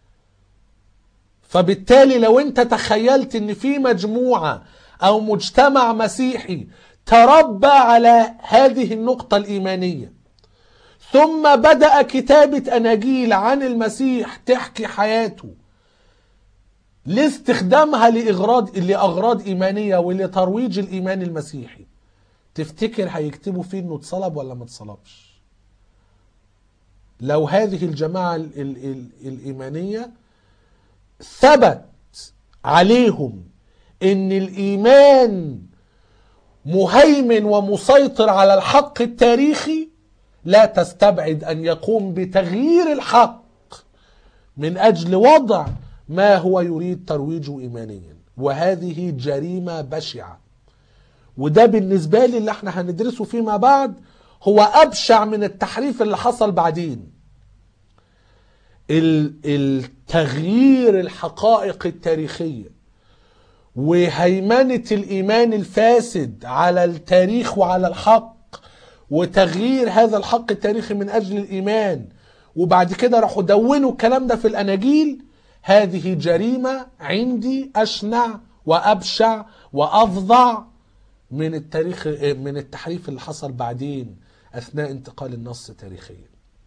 فبالتالي لو انت تخيلت ان في مجموعه او مجتمع مسيحي تربى على هذه النقطه الايمانيه ثم بدا كتابه اناجيل عن المسيح تحكي حياته لاستخدامها لاغراض لاغراض ايمانيه ولترويج الايمان المسيحي تفتكر هيكتبوا فيه انه اتصلب ولا ما اتصلبش لو هذه الجماعه ال ال ال الايمانيه ثبت عليهم ان الايمان مهيمن ومسيطر على الحق التاريخي لا تستبعد ان يقوم بتغيير الحق من اجل وضع ما هو يريد ترويجه ايمانيا وهذه جريمه بشعه وده بالنسبه لي اللي احنا هندرسه فيما بعد هو ابشع من التحريف اللي حصل بعدين ال- التغيير الحقائق التاريخيه وهيمنه الايمان الفاسد على التاريخ وعلى الحق وتغيير هذا الحق التاريخي من اجل الايمان وبعد كده راحوا دونوا الكلام ده في الاناجيل هذه جريمه عندي اشنع وابشع وافظع من التاريخ من التحريف اللي حصل بعدين اثناء انتقال النص تاريخيا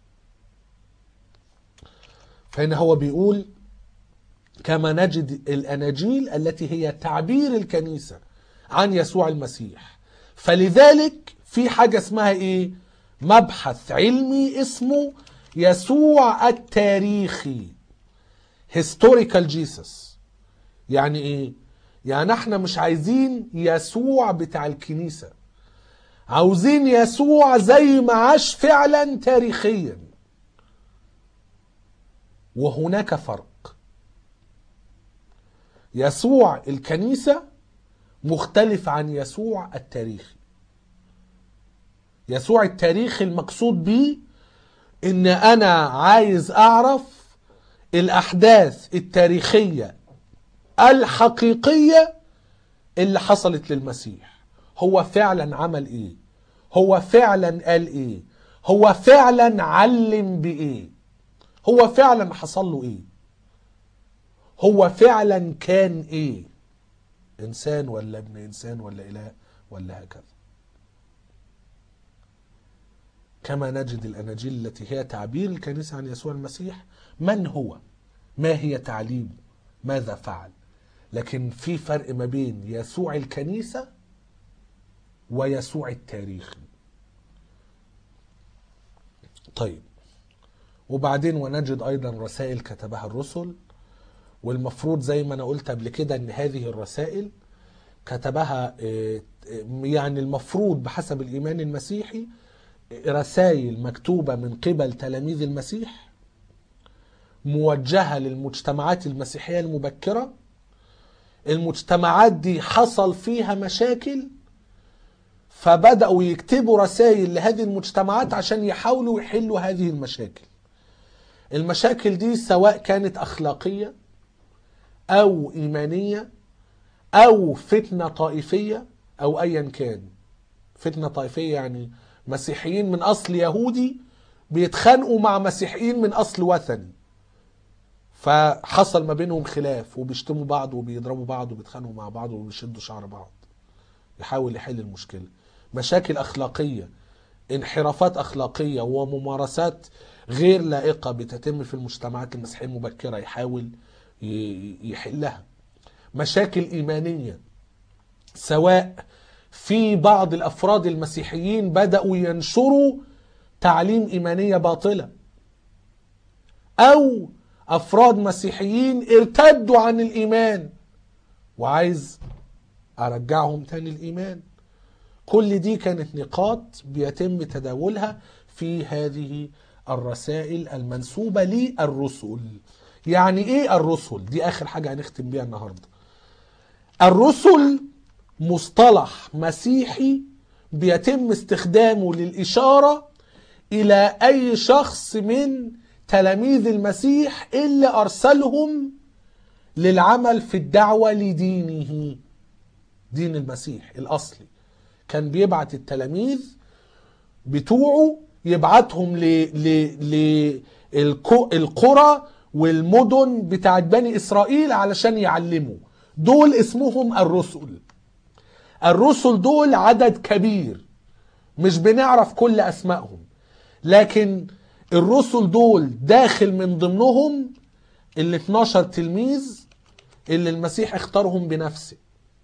فهنا هو بيقول كما نجد الاناجيل التي هي تعبير الكنيسه عن يسوع المسيح فلذلك في حاجه اسمها ايه مبحث علمي اسمه يسوع التاريخي historical Jesus يعني ايه يعني احنا مش عايزين يسوع بتاع الكنيسة عاوزين يسوع زي ما عاش فعلا تاريخيا وهناك فرق يسوع الكنيسة مختلف عن يسوع التاريخي يسوع التاريخي المقصود بيه ان انا عايز اعرف الاحداث التاريخيه الحقيقيه اللي حصلت للمسيح هو فعلا عمل ايه هو فعلا قال ايه هو فعلا علم بايه هو فعلا حصل له ايه هو فعلا كان ايه انسان ولا ابن انسان ولا اله ولا هكذا كما نجد الاناجيل التي هي تعبير الكنيسه عن يسوع المسيح من هو ما هي تعليمه ماذا فعل لكن في فرق ما بين يسوع الكنيسه ويسوع التاريخي طيب وبعدين ونجد ايضا رسائل كتبها الرسل والمفروض زي ما انا قلت قبل كده ان هذه الرسائل كتبها آه، يعني المفروض بحسب الايمان المسيحي رسائل مكتوبة من قبل تلاميذ المسيح موجهة للمجتمعات المسيحية المبكرة المجتمعات دي حصل فيها مشاكل فبدأوا يكتبوا رسائل لهذه المجتمعات عشان يحاولوا يحلوا هذه المشاكل المشاكل دي سواء كانت أخلاقية أو إيمانية أو فتنة طائفية أو أيا كان فتنة طائفية يعني مسيحيين من أصل يهودي بيتخانقوا مع مسيحيين من أصل وثني فحصل ما بينهم خلاف وبيشتموا بعض وبيضربوا بعض وبيتخانقوا مع بعض وبيشدوا شعر بعض يحاول يحل المشكلة مشاكل أخلاقية انحرافات أخلاقية وممارسات غير لائقة بتتم في المجتمعات المسيحية المبكرة يحاول ي- يحلها مشاكل إيمانية سواء في بعض الأفراد المسيحيين بدأوا ينشروا تعليم إيمانية باطلة أو أفراد مسيحيين ارتدوا عن الإيمان وعايز أرجعهم تاني الإيمان كل دي كانت نقاط بيتم تداولها في هذه الرسائل المنسوبة للرسل يعني ايه الرسل دي اخر حاجة هنختم بيها النهاردة الرسل مصطلح مسيحي بيتم استخدامه للإشارة إلى أي شخص من تلاميذ المسيح اللي أرسلهم للعمل في الدعوة لدينه دين المسيح الأصلي كان بيبعت التلاميذ بتوعه يبعتهم للقرى والمدن بتاعت بني إسرائيل علشان يعلموا دول اسمهم الرسل الرسل دول عدد كبير مش بنعرف كل أسمائهم لكن الرسل دول داخل من ضمنهم ال 12 تلميذ اللي المسيح اختارهم بنفسه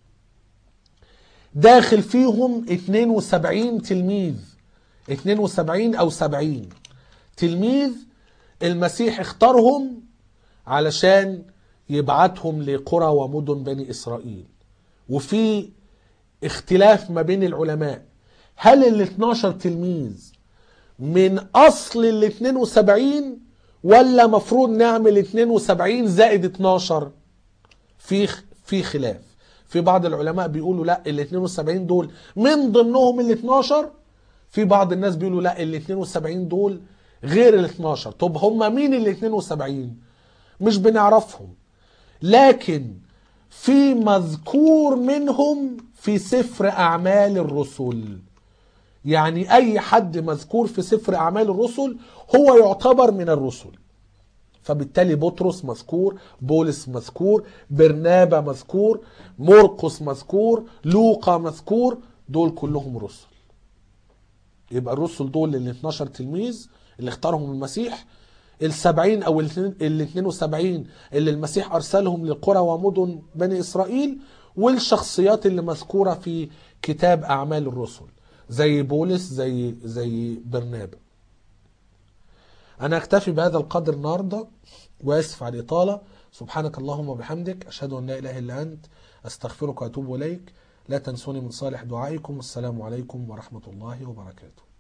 داخل فيهم 72 تلميذ 72 او 70 تلميذ المسيح اختارهم علشان يبعتهم لقرى ومدن بني اسرائيل وفي اختلاف ما بين العلماء هل ال 12 تلميذ من اصل ال 72 ولا مفروض نعمل 72 زائد 12 في في خلاف في بعض العلماء بيقولوا لا ال 72 دول من ضمنهم ال 12 في بعض الناس بيقولوا لا ال 72 دول غير ال 12 طب هم مين ال 72 مش بنعرفهم لكن في مذكور منهم في سفر اعمال الرسل يعني اي حد مذكور في سفر اعمال الرسل هو يعتبر من الرسل فبالتالي بطرس مذكور بولس مذكور برنابا مذكور مرقس مذكور لوقا مذكور دول كلهم رسل يبقى الرسل دول ال 12 تلميذ اللي اختارهم المسيح ال 70 او ال 72 اللي المسيح ارسلهم لقرى ومدن بني اسرائيل والشخصيات اللي مذكوره في كتاب اعمال الرسل زي بولس زي زي برنابا انا اكتفي بهذا القدر النهارده واسف على الاطاله سبحانك اللهم وبحمدك اشهد ان لا اله الا انت استغفرك واتوب اليك لا تنسوني من صالح دعائكم والسلام عليكم ورحمه الله وبركاته